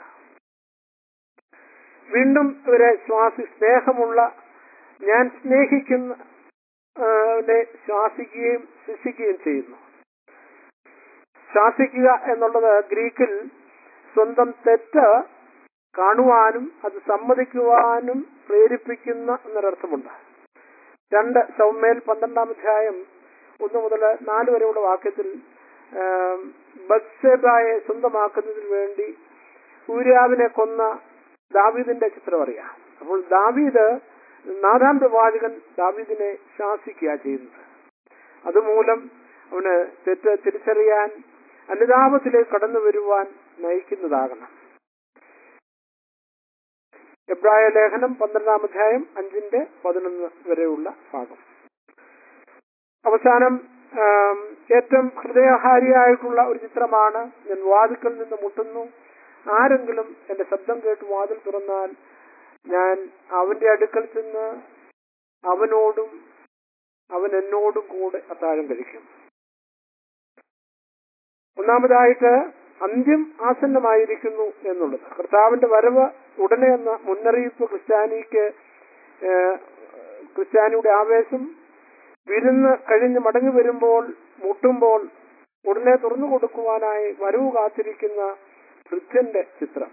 വീണ്ടും ഇവരെ ശ്വാസി സ്നേഹമുള്ള ഞാൻ സ്നേഹിക്കുന്ന ആ, നെ ശ്വാസിക്കുകയും ശിക്ഷിക്കുകയും ചെയ്യുന്നു ശാസിക്കുക എന്നുള്ളത് ഗ്രീക്കിൽ സ്വന്തം തെറ്റ് കാണുവാനും അത് സമ്മതിക്കുവാനും പ്രേരിപ്പിക്കുന്ന എന്നൊരർത്ഥമുണ്ട് രണ്ട് സൗമേൽ പന്ത്രണ്ടാം അധ്യായം ഒന്ന് മുതൽ നാല് വരെയുള്ള വാക്യത്തിൽ ബത്സേബായെ സ്വന്തമാക്കുന്നതിന് വേണ്ടി ഊര്യാവിനെ കൊന്ന ദാവീദിന്റെ ചിത്രം അറിയാം അപ്പോൾ ദാവീദ് നാഥാം പ്രവാചകൻ ദാവീദിനെ ശാസിക്കുക ചെയ്യുന്നത് അതുമൂലം അവന് തെറ്റ് തിരിച്ചറിയാൻ അനുതാപത്തിലേക്ക് കടന്നു വരുവാൻ നയിക്കുന്നതാകണം എബ്രായ ലേഖനം പന്ത്രണ്ടാം അധ്യായം അഞ്ചിന്റെ പതിനൊന്ന് വരെയുള്ള ഭാഗം അവസാനം ആം, ഏറ്റവും ഹൃദയഹാരിയായിട്ടുള്ള ഒരു ചിത്രമാണ് ഞാൻ വാതിക്കൽ നിന്ന് മുട്ടുന്നു ആരെങ്കിലും എന്റെ ശബ്ദം കേട്ട് വാതിൽ തുറന്നാൽ ഞാൻ അവന്റെ അടുക്കൽ ചെന്ന് അവനോടും അവൻ എന്നോടും കൂടെ അത്താഴം കഴിക്കും ഒന്നാമതായിട്ട് അന്ത്യം ആസന്നമായിരിക്കുന്നു എന്നുള്ളത് കർത്താവിന്റെ വരവ് ഉടനെ എന്ന മുന്നറിയിപ്പ് ക്രിസ്ത്യാനിക്ക് ഏഹ്, ക്രിസ്ത്യാനിയുടെ ആവേശം വിരുന്ന് കഴിഞ്ഞ് മടങ്ങി വരുമ്പോൾ മുട്ടുമ്പോൾ ഉടനെ തുറന്നു കൊടുക്കുവാനായി വരവ് കാത്തിരിക്കുന്ന വൃദ്ധന്റെ ചിത്രം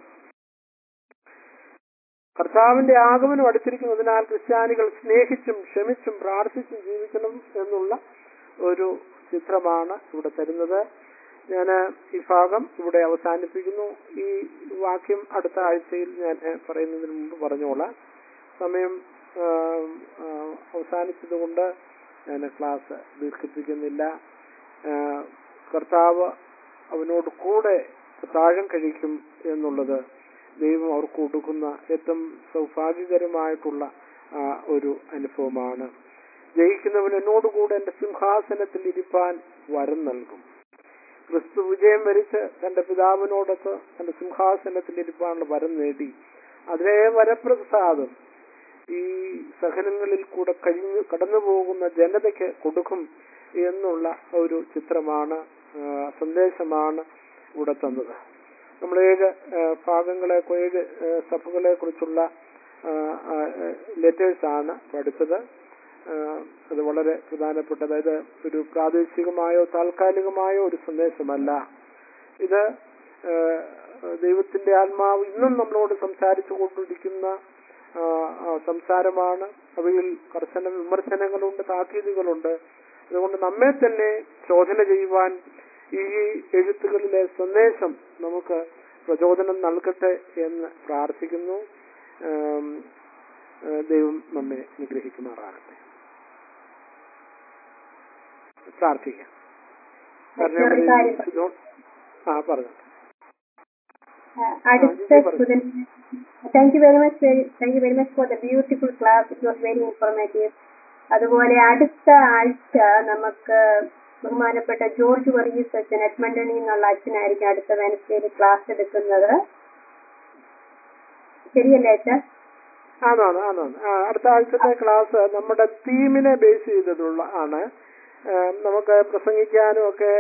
കർത്താവിന്റെ ആഗമനം അടുത്തിരിക്കുന്നതിനാൽ ക്രിസ്ത്യാനികൾ സ്നേഹിച്ചും ക്ഷമിച്ചും പ്രാർത്ഥിച്ചും ജീവിക്കണം എന്നുള്ള ഒരു ചിത്രമാണ് ഇവിടെ തരുന്നത് ഞാൻ ഈ ഭാഗം ഇവിടെ അവസാനിപ്പിക്കുന്നു ഈ വാക്യം അടുത്ത ആഴ്ചയിൽ ഞാൻ പറയുന്നതിന് മുമ്പ് പറഞ്ഞോളാം സമയം ആ, ആ, അവസാനിച്ചതുകൊണ്ട് ഞാൻ ക്ലാസ് ദീർഘിപ്പിക്കുന്നില്ല ആ, കർത്താവ് അവനോട് കൂടെ താഴം കഴിക്കും എന്നുള്ളത് ദൈവം അവർക്ക് കൊടുക്കുന്ന ഏറ്റവും സൗഭാഗ്യകരമായിട്ടുള്ള ആ, ഒരു അനുഭവമാണ് ജയിക്കുന്നവൻ എന്നോടുകൂടെ എന്റെ സിംഹാസനത്തിൽ ഇരിപ്പാൻ വരം നൽകും ക്രിസ്തു വിജയം വരിച്ച് തന്റെ പിതാവിനോടൊത്ത് തന്റെ സിംഹാസനത്തിൽ ഇരിപ്പാനുള്ള വരം നേടി അതേ വരപ്രസാദം ഈ സഹനങ്ങളിൽ കൂടെ കഴിഞ്ഞു കടന്നു പോകുന്ന ജനതയ്ക്ക് കൊടുക്കും എന്നുള്ള ഒരു ചിത്രമാണ് ആ, സന്ദേശമാണ് ഇവിടെ തന്നത് നമ്മൾ ഏഴ് ആ, ഭാഗങ്ങളെ ഏഴ് ആ, സഭകളെ കുറിച്ചുള്ള ലെറ്റേഴ്സ് ആണ് പഠിച്ചത് ആ, അത് വളരെ പ്രധാനപ്പെട്ട അതായത് ഒരു പ്രാദേശികമായോ താൽക്കാലികമായോ ഒരു സന്ദേശമല്ല ഇത് ആ, ദൈവത്തിന്റെ ആത്മാവ് ഇന്നും നമ്മളോട് സംസാരിച്ചു കൊണ്ടിരിക്കുന്ന ആ, ആ, സംസാരമാണ് അവയിൽ കർശന വിമർശനങ്ങളുണ്ട് താക്കീതുകളുണ്ട് അതുകൊണ്ട് നമ്മെ തന്നെ ചോദന ചെയ്യുവാൻ ഈ എഴുത്തുകളിലെ സന്ദേശം നമുക്ക് പ്രചോദനം നൽകട്ടെ എന്ന് പ്രാർത്ഥിക്കുന്നു ആം, ആ, ദൈവം നമ്മെ അനുഗ്രഹിക്കുമാറാകട്ടെ പ്രാർത്ഥിക്കാം കാരണം ഒരു കാര്യം ഇവിടെ ആ പറഞ്ഞു Uh, അടുത്ത student thank you very much very- thank you very much for the beautiful class it was very informative അതുപോലെ അടുത്ത ആഴ്ച നമുക്ക് ബഹുമാനപ്പെട്ട ജോർജ് വർഗീസ് അച്ഛൻ എഡ്മണ്ടണിൽ നിന്നുള്ള അച്ഛനായിരിക്കും അടുത്ത വെനസ്ഡേയിൽ ക്ലാസ് എടുക്കുന്നത് ശരിയല്ലേ അച്ഛൻ ആണാണ് ആണാണ് ആ, അടുത്ത ആഴ്ചത്തെ ക്ലാസ് നമ്മുടെ തീമിനെ ബേസ് ചെയ്തിട്ടുള്ള ആണ് ആ, നമുക്ക് പ്രസംഗിക്കാനും ഒക്കെ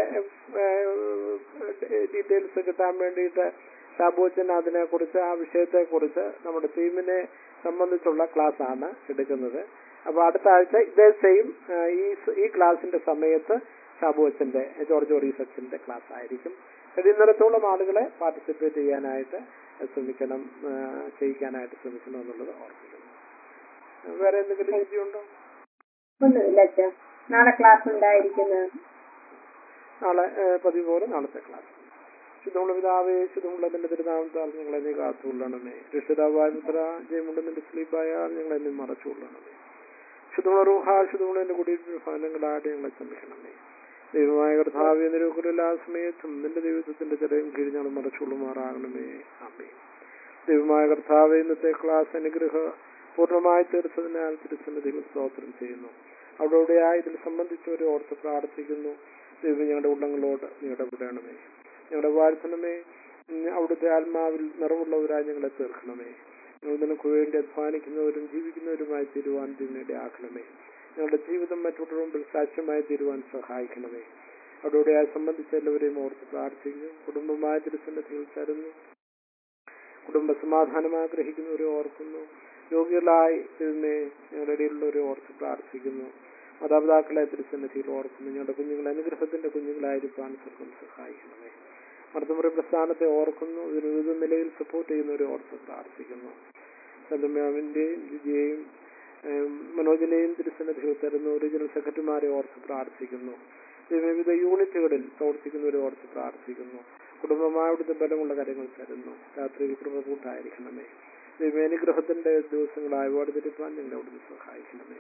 ഡീറ്റെയിൽസ് കിട്ടാൻ വേണ്ടിയിട്ട് ഷാബുച്ചൻ അതിനെ കുറിച്ച് ആ വിഷയത്തെ കുറിച്ച് നമ്മുടെ തീമിനെ സംബന്ധിച്ചുള്ള ക്ലാസ് ആണ് എടുക്കുന്നത് അപ്പൊ അടുത്ത ആഴ്ച ഇതേ സെയിം ഈ സ- ഈ ക്ലാസിന്റെ സമയത്ത് ഷാബുച്ചന്റെ ജോർജ് ഓറീസ് അച്ഛന്റെ ക്ലാസ് ആയിരിക്കും കഴിയുന്നിടത്തോളം ആളുകളെ പാർട്ടിസിപ്പേറ്റ് ചെയ്യാനായിട്ട് ശ്രമിക്കണം ആ, ചെയ്യിക്കാനായിട്ട് ശ്രമിക്കണം എന്നുള്ളത് ഓർമ്മിക്കുന്നു വേറെ എന്തെങ്കിലും രീതിയുണ്ടോ ഒന്നുമില്ല അച്ഛൻ നാളെ ക്ലാസ് ഉണ്ടായിരിക്കുന്നത് നാളെ ഏ, പതിവ് പോലെ നാളത്തെ ക്ലാസ് ശുദ്ധമുള്ള പിതാവേ ശുദ്ധമുള്ള നിന്റെ തിരുനാമത്താൽ ഞങ്ങളെ നീ കാത്തുകൊള്ളണമേ രക്ഷിതാവായ പുത്ര ജയമുണ്ട് നിന്റെ സ്ലീപ്പായാൽ ഞങ്ങളെ നീ മറച്ചുകൊള്ളണമേ ശുദ്ധമുള്ള റൂഹ ശുദ്ധമുള്ള എന്റെ കുടിഭാനങ്ങളായിട്ട് ഞങ്ങളെ ശ്രമിക്കണമേ ദൈവമായ കർത്താവെ നിരൂക്കുള്ള എല്ലാ സമയത്തും നിന്റെ ദൈവത്തിന്റെ ചെറിയും കീഴിൽ ഞങ്ങൾ മറച്ചുകൊള്ളുമാറാകണമേ അമ്മേ ദൈവമായ കർത്താവെ ഇന്നത്തെ ക്ലാസ് അനുഗ്രഹ പൂർണ്ണമായി തീർച്ചതിനാൽ തിരുസന്നിധിയിൽ സ്തോത്രം ചെയ്യുന്നു അവിടെ എവിടെയായി ഇതിൽ സംബന്ധിച്ചവരെ ഓർത്ത് പ്രാർത്ഥിക്കുന്നു ദൈവം ഞങ്ങളുടെ ഉള്ളങ്ങളോട് നീ ഇടപെടണമേ ഞങ്ങളുടെ വാഴ്ത്തണമേ ഉം, അവിടുത്തെ ആത്മാവിൽ നിറവുള്ളവരായി ഞങ്ങളെ തീർക്കണമേ ഞങ്ങൾ നിനക്ക് വേണ്ടി അധ്വാനിക്കുന്നവരും ജീവിക്കുന്നവരുമായി തീരുവാൻ ഇതിനിടെ ആക്കണമേ ഞങ്ങളുടെ ജീവിതം മറ്റുള്ളവരുടെ മുമ്പിൽ സാക്ഷ്യമായി തീരുവാൻ സഹായിക്കണമേ അവിടെ സംബന്ധിച്ച എല്ലാവരെയും ഓർത്ത് പ്രാർത്ഥിക്കുന്നു കുടുംബമായ തിരുസന്നിധിയിൽ തരുന്നു കുടുംബ സമാധാനം ആഗ്രഹിക്കുന്നവരെ ഓർക്കുന്നു രോഗികളായി ഇതിനെ ഞങ്ങളുടെ ഇടയിലുള്ളവരെ ഓർത്ത് പ്രാർത്ഥിക്കുന്നു മാതാപിതാക്കളെ തിരുസന്നിധിയിൽ ഓർക്കുന്നു ഞങ്ങളുടെ കുഞ്ഞുങ്ങളെ അനുഗ്രഹത്തിന്റെ കുഞ്ഞുങ്ങളായിരിക്കാൻ സ്വർഗം സഹായിക്കണമേ മർദ്ദമുറി പ്രസ്ഥാനത്തെ ഓർക്കുന്നു ഇതിന് വിവിധ നിലയിൽ സപ്പോർട്ട് ചെയ്യുന്നവരെ ഓർത്ത് പ്രാർത്ഥിക്കുന്നു സന്തമ്യാവിന്റെയും ജിജിയെയും ഏം, മനോജിനെയും തിരുസന്നിധിയിൽ തരുന്നു ഒറിജിനൽ സെക്രട്ടറിമാരെ ഓർത്ത് പ്രാർത്ഥിക്കുന്നു ഇതിന് വിവിധ യൂണിറ്റുകളിൽ പ്രവർത്തിക്കുന്നവരെ ഓർത്ത് പ്രാർത്ഥിക്കുന്നു കുടുംബമായ അവിടുത്തെ ബലമുള്ള കാര്യങ്ങൾ തരുന്നു രാത്രിയിൽ കൃപ കൂട്ടായിരിക്കണമേ ദൈവം അനുഗ്രഹത്തിന്റെ ദിവസങ്ങളായി വേർതിരിപ്പാൻ ഞങ്ങളെ അവിടുന്ന് സഹായിക്കണമേ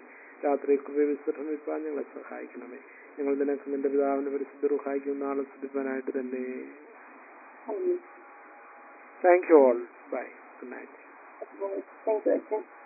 രാത്രി കൃപ വിശ്രമിപ്പാൻ ഞങ്ങളെ സഹായിക്കണമേ ഞങ്ങൾ നിനക്ക് നിന്റെ പിതാവിന്റെ പരിശുദ്ധ റുഹായിക്കും നാളെ ശ്രദ്ധിപ്പാനായിട്ട് തന്നെ thank you all bye good night thank you അച്ഛൻ